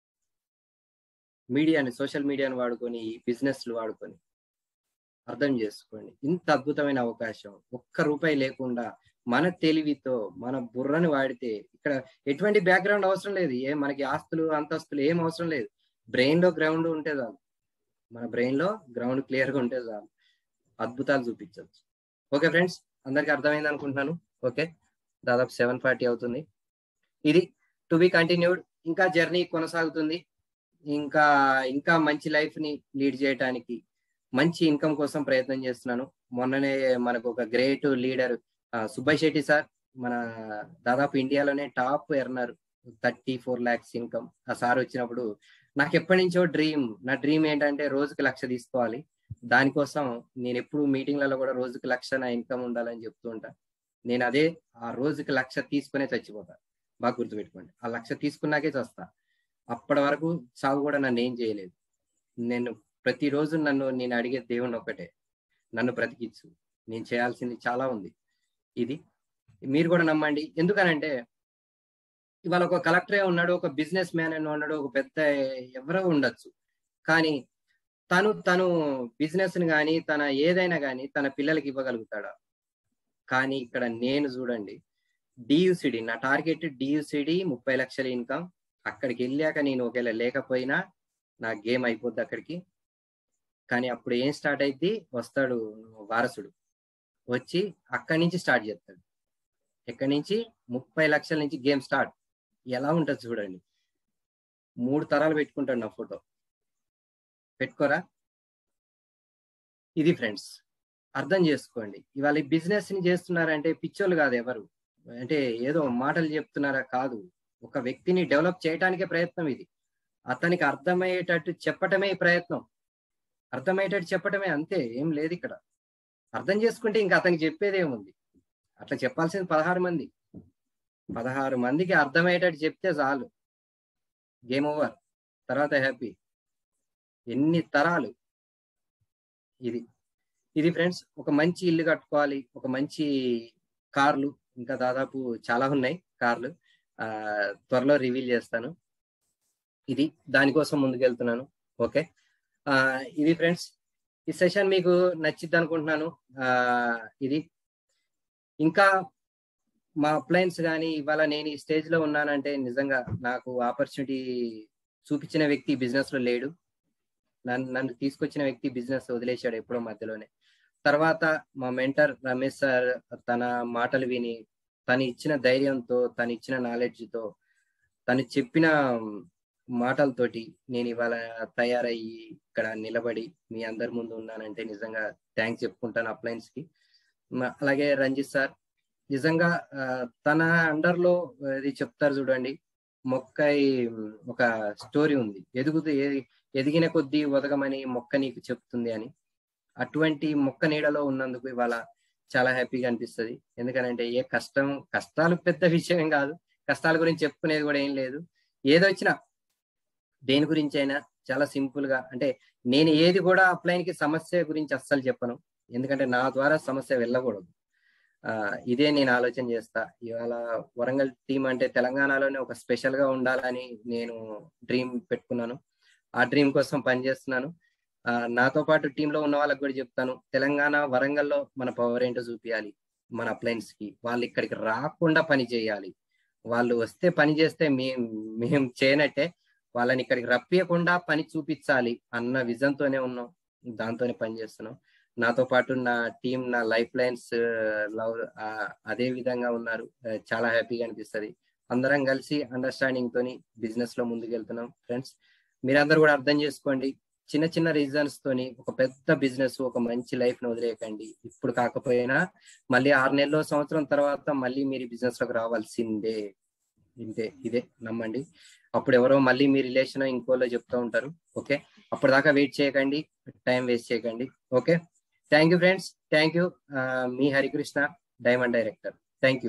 మీడియాని సోషల్ మీడియాని వాడుకొని బిజినెస్లు వాడుకొని అర్థం చేసుకోండి ఇంత అద్భుతమైన అవకాశం ఒక్క రూపాయి లేకుండా మన తెలివితో మన బుర్రని వాడితే ఇక్కడ ఎటువంటి బ్యాక్గ్రౌండ్ అవసరం లేదు ఏ మనకి ఆస్తులు అంతస్తులు ఏం అవసరం లేదు బ్రెయిన్ లో గ్రౌండ్ ఉంటే చాలు మన బ్రెయిన్ లో గ్రౌండ్ క్లియర్ గా ఉంటే చాలు అద్భుతాలు చూపించవచ్చు ఓకే ఫ్రెండ్స్ అందరికి అర్థమైంది అనుకుంటున్నాను ఓకే దాదాపు సెవెన్ ఫార్టీ అవుతుంది ఇది టు బి కంటిన్యూడ్ ఇంకా జర్నీ కొనసాగుతుంది ఇంకా ఇంకా మంచి లైఫ్ ని లీడ్ చేయడానికి మంచి ఇన్కమ్ కోసం ప్రయత్నం చేస్తున్నాను మొన్ననే మనకు ఒక great leader Subbaiah Shetty sir మన దాదాపు ఇండియాలోనే top earner thirty four lakhs income ఆ సార్ వచ్చినప్పుడు నాకు ఎప్పటి నుంచో డ్రీమ్ నా డ్రీమ్ ఏంటంటే రోజుకి లక్ష తీసుకోవాలి దానికోసం నేను ఎప్పుడు మీటింగ్లలో కూడా రోజుకి లక్ష నా ఇన్కమ్ ఉండాలని చెప్తూ ఉంటా నేను అదే ఆ రోజుకి లక్ష తీసుకునే చచ్చిపోతా బాగా గుర్తుపెట్టుకోండి ఆ లక్ష తీసుకున్నాకే చస్తా అప్పటి వరకు సాగు కూడా నన్ను ఏం చేయలేదు నేను ప్రతిరోజు నన్ను నేను అడిగే దేవుణ్ణి ఒక్కటే నన్ను బ్రతికిచ్చు నేను చేయాల్సింది చాలా ఉంది ఇది మీరు కూడా నమ్మండి ఎందుకనంటే ఇవాళ ఒక కలెక్టరే ఉన్నాడు ఒక బిజినెస్ మ్యాన్ అని ఉన్నాడు ఒక పెద్ద ఎవరో ఉండొచ్చు కానీ తను తను బిజినెస్ ని కానీ తన ఏదైనా కానీ తన పిల్లలకి ఇవ్వగలుగుతాడా కానీ ఇక్కడ నేను చూడండి డియుసిడి నా టార్గెట్ డియుసిడి ముప్పై లక్షల ఇన్కమ్ అక్కడికి వెళ్ళాక నేను ఒకవేళ లేకపోయినా నా గేమ్ అయిపోద్ది అక్కడికి కానీ అప్పుడు ఏం స్టార్ట్ అయింది వస్తాడు వారసుడు వచ్చి అక్కడి నుంచి స్టార్ట్ చేస్తాడు ఎక్కడి నుంచి ముప్పై లక్షల నుంచి గేమ్ స్టార్ట్ ఎలా ఉంటుంది చూడండి మూడు తరాలు పెట్టుకుంటాడు నా ఫోటో పెట్టుకోరా ఇది ఫ్రెండ్స్ అర్థం చేసుకోండి ఇవాళ ఈ బిజినెస్ ని చేస్తున్నారంటే పిచ్చోళ్ళు కాదు ఎవరు అంటే ఏదో మాటలు చెప్తున్నారా కాదు ఒక వ్యక్తిని డెవలప్ చేయడానికే ప్రయత్నం ఇది అతనికి అర్థమయ్యేటట్టు చెప్పటమే ఈ ప్రయత్నం అర్థమయ్యేటట్టు చెప్పటమే అంతే ఏం లేదు ఇక్కడ అర్థం చేసుకుంటే ఇంకా అతనికి చెప్పేది ఏముంది అట్లా చెప్పాల్సింది పదహారు మంది పదహారు మందికి అర్థమయ్యేటట్టు చెప్తే చాలు గేమ్ ఓవర్ తర్వాత హ్యాపీ ఎన్ని తరాలు ఇది ఇది ఫ్రెండ్స్ ఒక మంచి ఇల్లు కట్టుకోవాలి ఒక మంచి కార్లు ఇంకా దాదాపు చాలా ఉన్నాయి కార్లు ఆ త్వరలో రివీల్ చేస్తాను ఇది దానికోసం ముందుకెళ్తున్నాను ఓకే ఆ ఇది ఫ్రెండ్స్ ఈ సెషన్ మీకు నచ్చిద్ది అనుకుంటున్నాను ఆ ఇది ఇంకా మా అప్లయన్స్ కానీ ఇవాళ నేను ఈ స్టేజ్ లో ఉన్నానంటే నిజంగా నాకు ఆపర్చునిటీ చూపించిన వ్యక్తి బిజినెస్ లో లేడు నన్ను నన్ను తీసుకొచ్చిన వ్యక్తి బిజినెస్ వదిలేశాడు ఎప్పుడో మధ్యలోనే తర్వాత మా మెంటర్ రమేష్ సార్ తన మాటలు విని తను ఇచ్చిన ధైర్యంతో తను ఇచ్చిన నాలెడ్జ్ తో తను చెప్పిన మాటలతోటి నేను ఇవాళ తయారయ్యి ఇక్కడ నిలబడి మీ అందరి ముందు ఉన్నానంటే నిజంగా థ్యాంక్స్ చెప్పుకుంటాను అప్లయన్స్ కి అలాగే రంజిత్ సార్ నిజంగా తన అండర్ లో ఇది చెప్తారు చూడండి మొక్క ఒక స్టోరీ ఉంది ఎదుగుతూ ఎదిగిన కొద్దీ ఒదగమని మొక్క నీకు చెప్తుంది అని అటువంటి మొక్క నీడలో ఉన్నందుకు ఇవాళ చాలా హ్యాపీగా అనిపిస్తుంది ఎందుకనంటే ఏ కష్టం కష్టాలు పెద్ద విషయం కాదు కష్టాల గురించి చెప్పుకునేది కూడా ఏం లేదు ఏదొచ్చినా దేని గురించి అయినా చాలా సింపుల్ గా అంటే నేను ఏది కూడా అప్లైన్కి సమస్య గురించి అస్సలు చెప్పను ఎందుకంటే నా ద్వారా సమస్య వెళ్ళకూడదు ఆ ఇదే నేను ఆలోచన చేస్తా ఇవాళ వరంగల్ టీం అంటే తెలంగాణలోనే ఒక స్పెషల్ గా ఉండాలని నేను డ్రీమ్ పెట్టుకున్నాను ఆ డ్రీమ్ కోసం పనిచేస్తున్నాను ఆ నాతో పాటు టీంలో ఉన్న వాళ్ళకి కూడా చెప్తాను తెలంగాణ వరంగల్లో మన పవర్ ఏంటో చూపించాలి మన అప్లయన్స్ కి వాళ్ళు ఇక్కడికి రాకుండా పని చేయాలి వాళ్ళు వస్తే పని చేస్తే మేము మేము చేయనట్టే వాళ్ళని ఇక్కడికి రప్పియకుండా పని చూపించాలి అన్న విజన్ తోనే ఉన్నాం దాంతోనే పని చేస్తున్నాం నాతో పాటు నా టీం నా లైఫ్ లైన్స్ లవ్ అదే విధంగా ఉన్నారు చాలా హ్యాపీగా అనిపిస్తుంది అందరం కలిసి అండర్స్టాండింగ్ తోని బిజినెస్ లో ముందుకు వెళ్తున్నాం ఫ్రెండ్స్ మీరందరూ కూడా అర్థం చేసుకోండి చిన్న చిన్న రీజన్స్ తోని ఒక పెద్ద బిజినెస్ ఒక మంచి లైఫ్ ని వదిలేయకండి ఇప్పుడు కాకపోయినా మళ్ళీ ఆరు నెలలు సంవత్సరం తర్వాత మళ్ళీ మీరు బిజినెస్ లోకి రావాల్సిందే ఇంతే ఇదే నమ్మండి అప్పుడు ఎవరో మళ్ళీ మీ రిలేషన్ ఇంకోలో చెప్తూ ఉంటారు ఓకే అప్పటిదాకా వెయిట్ చేయకండి టైం వేస్ట్ చేయకండి okay thank you friends thank you మీ Harikrishna diamond director thank you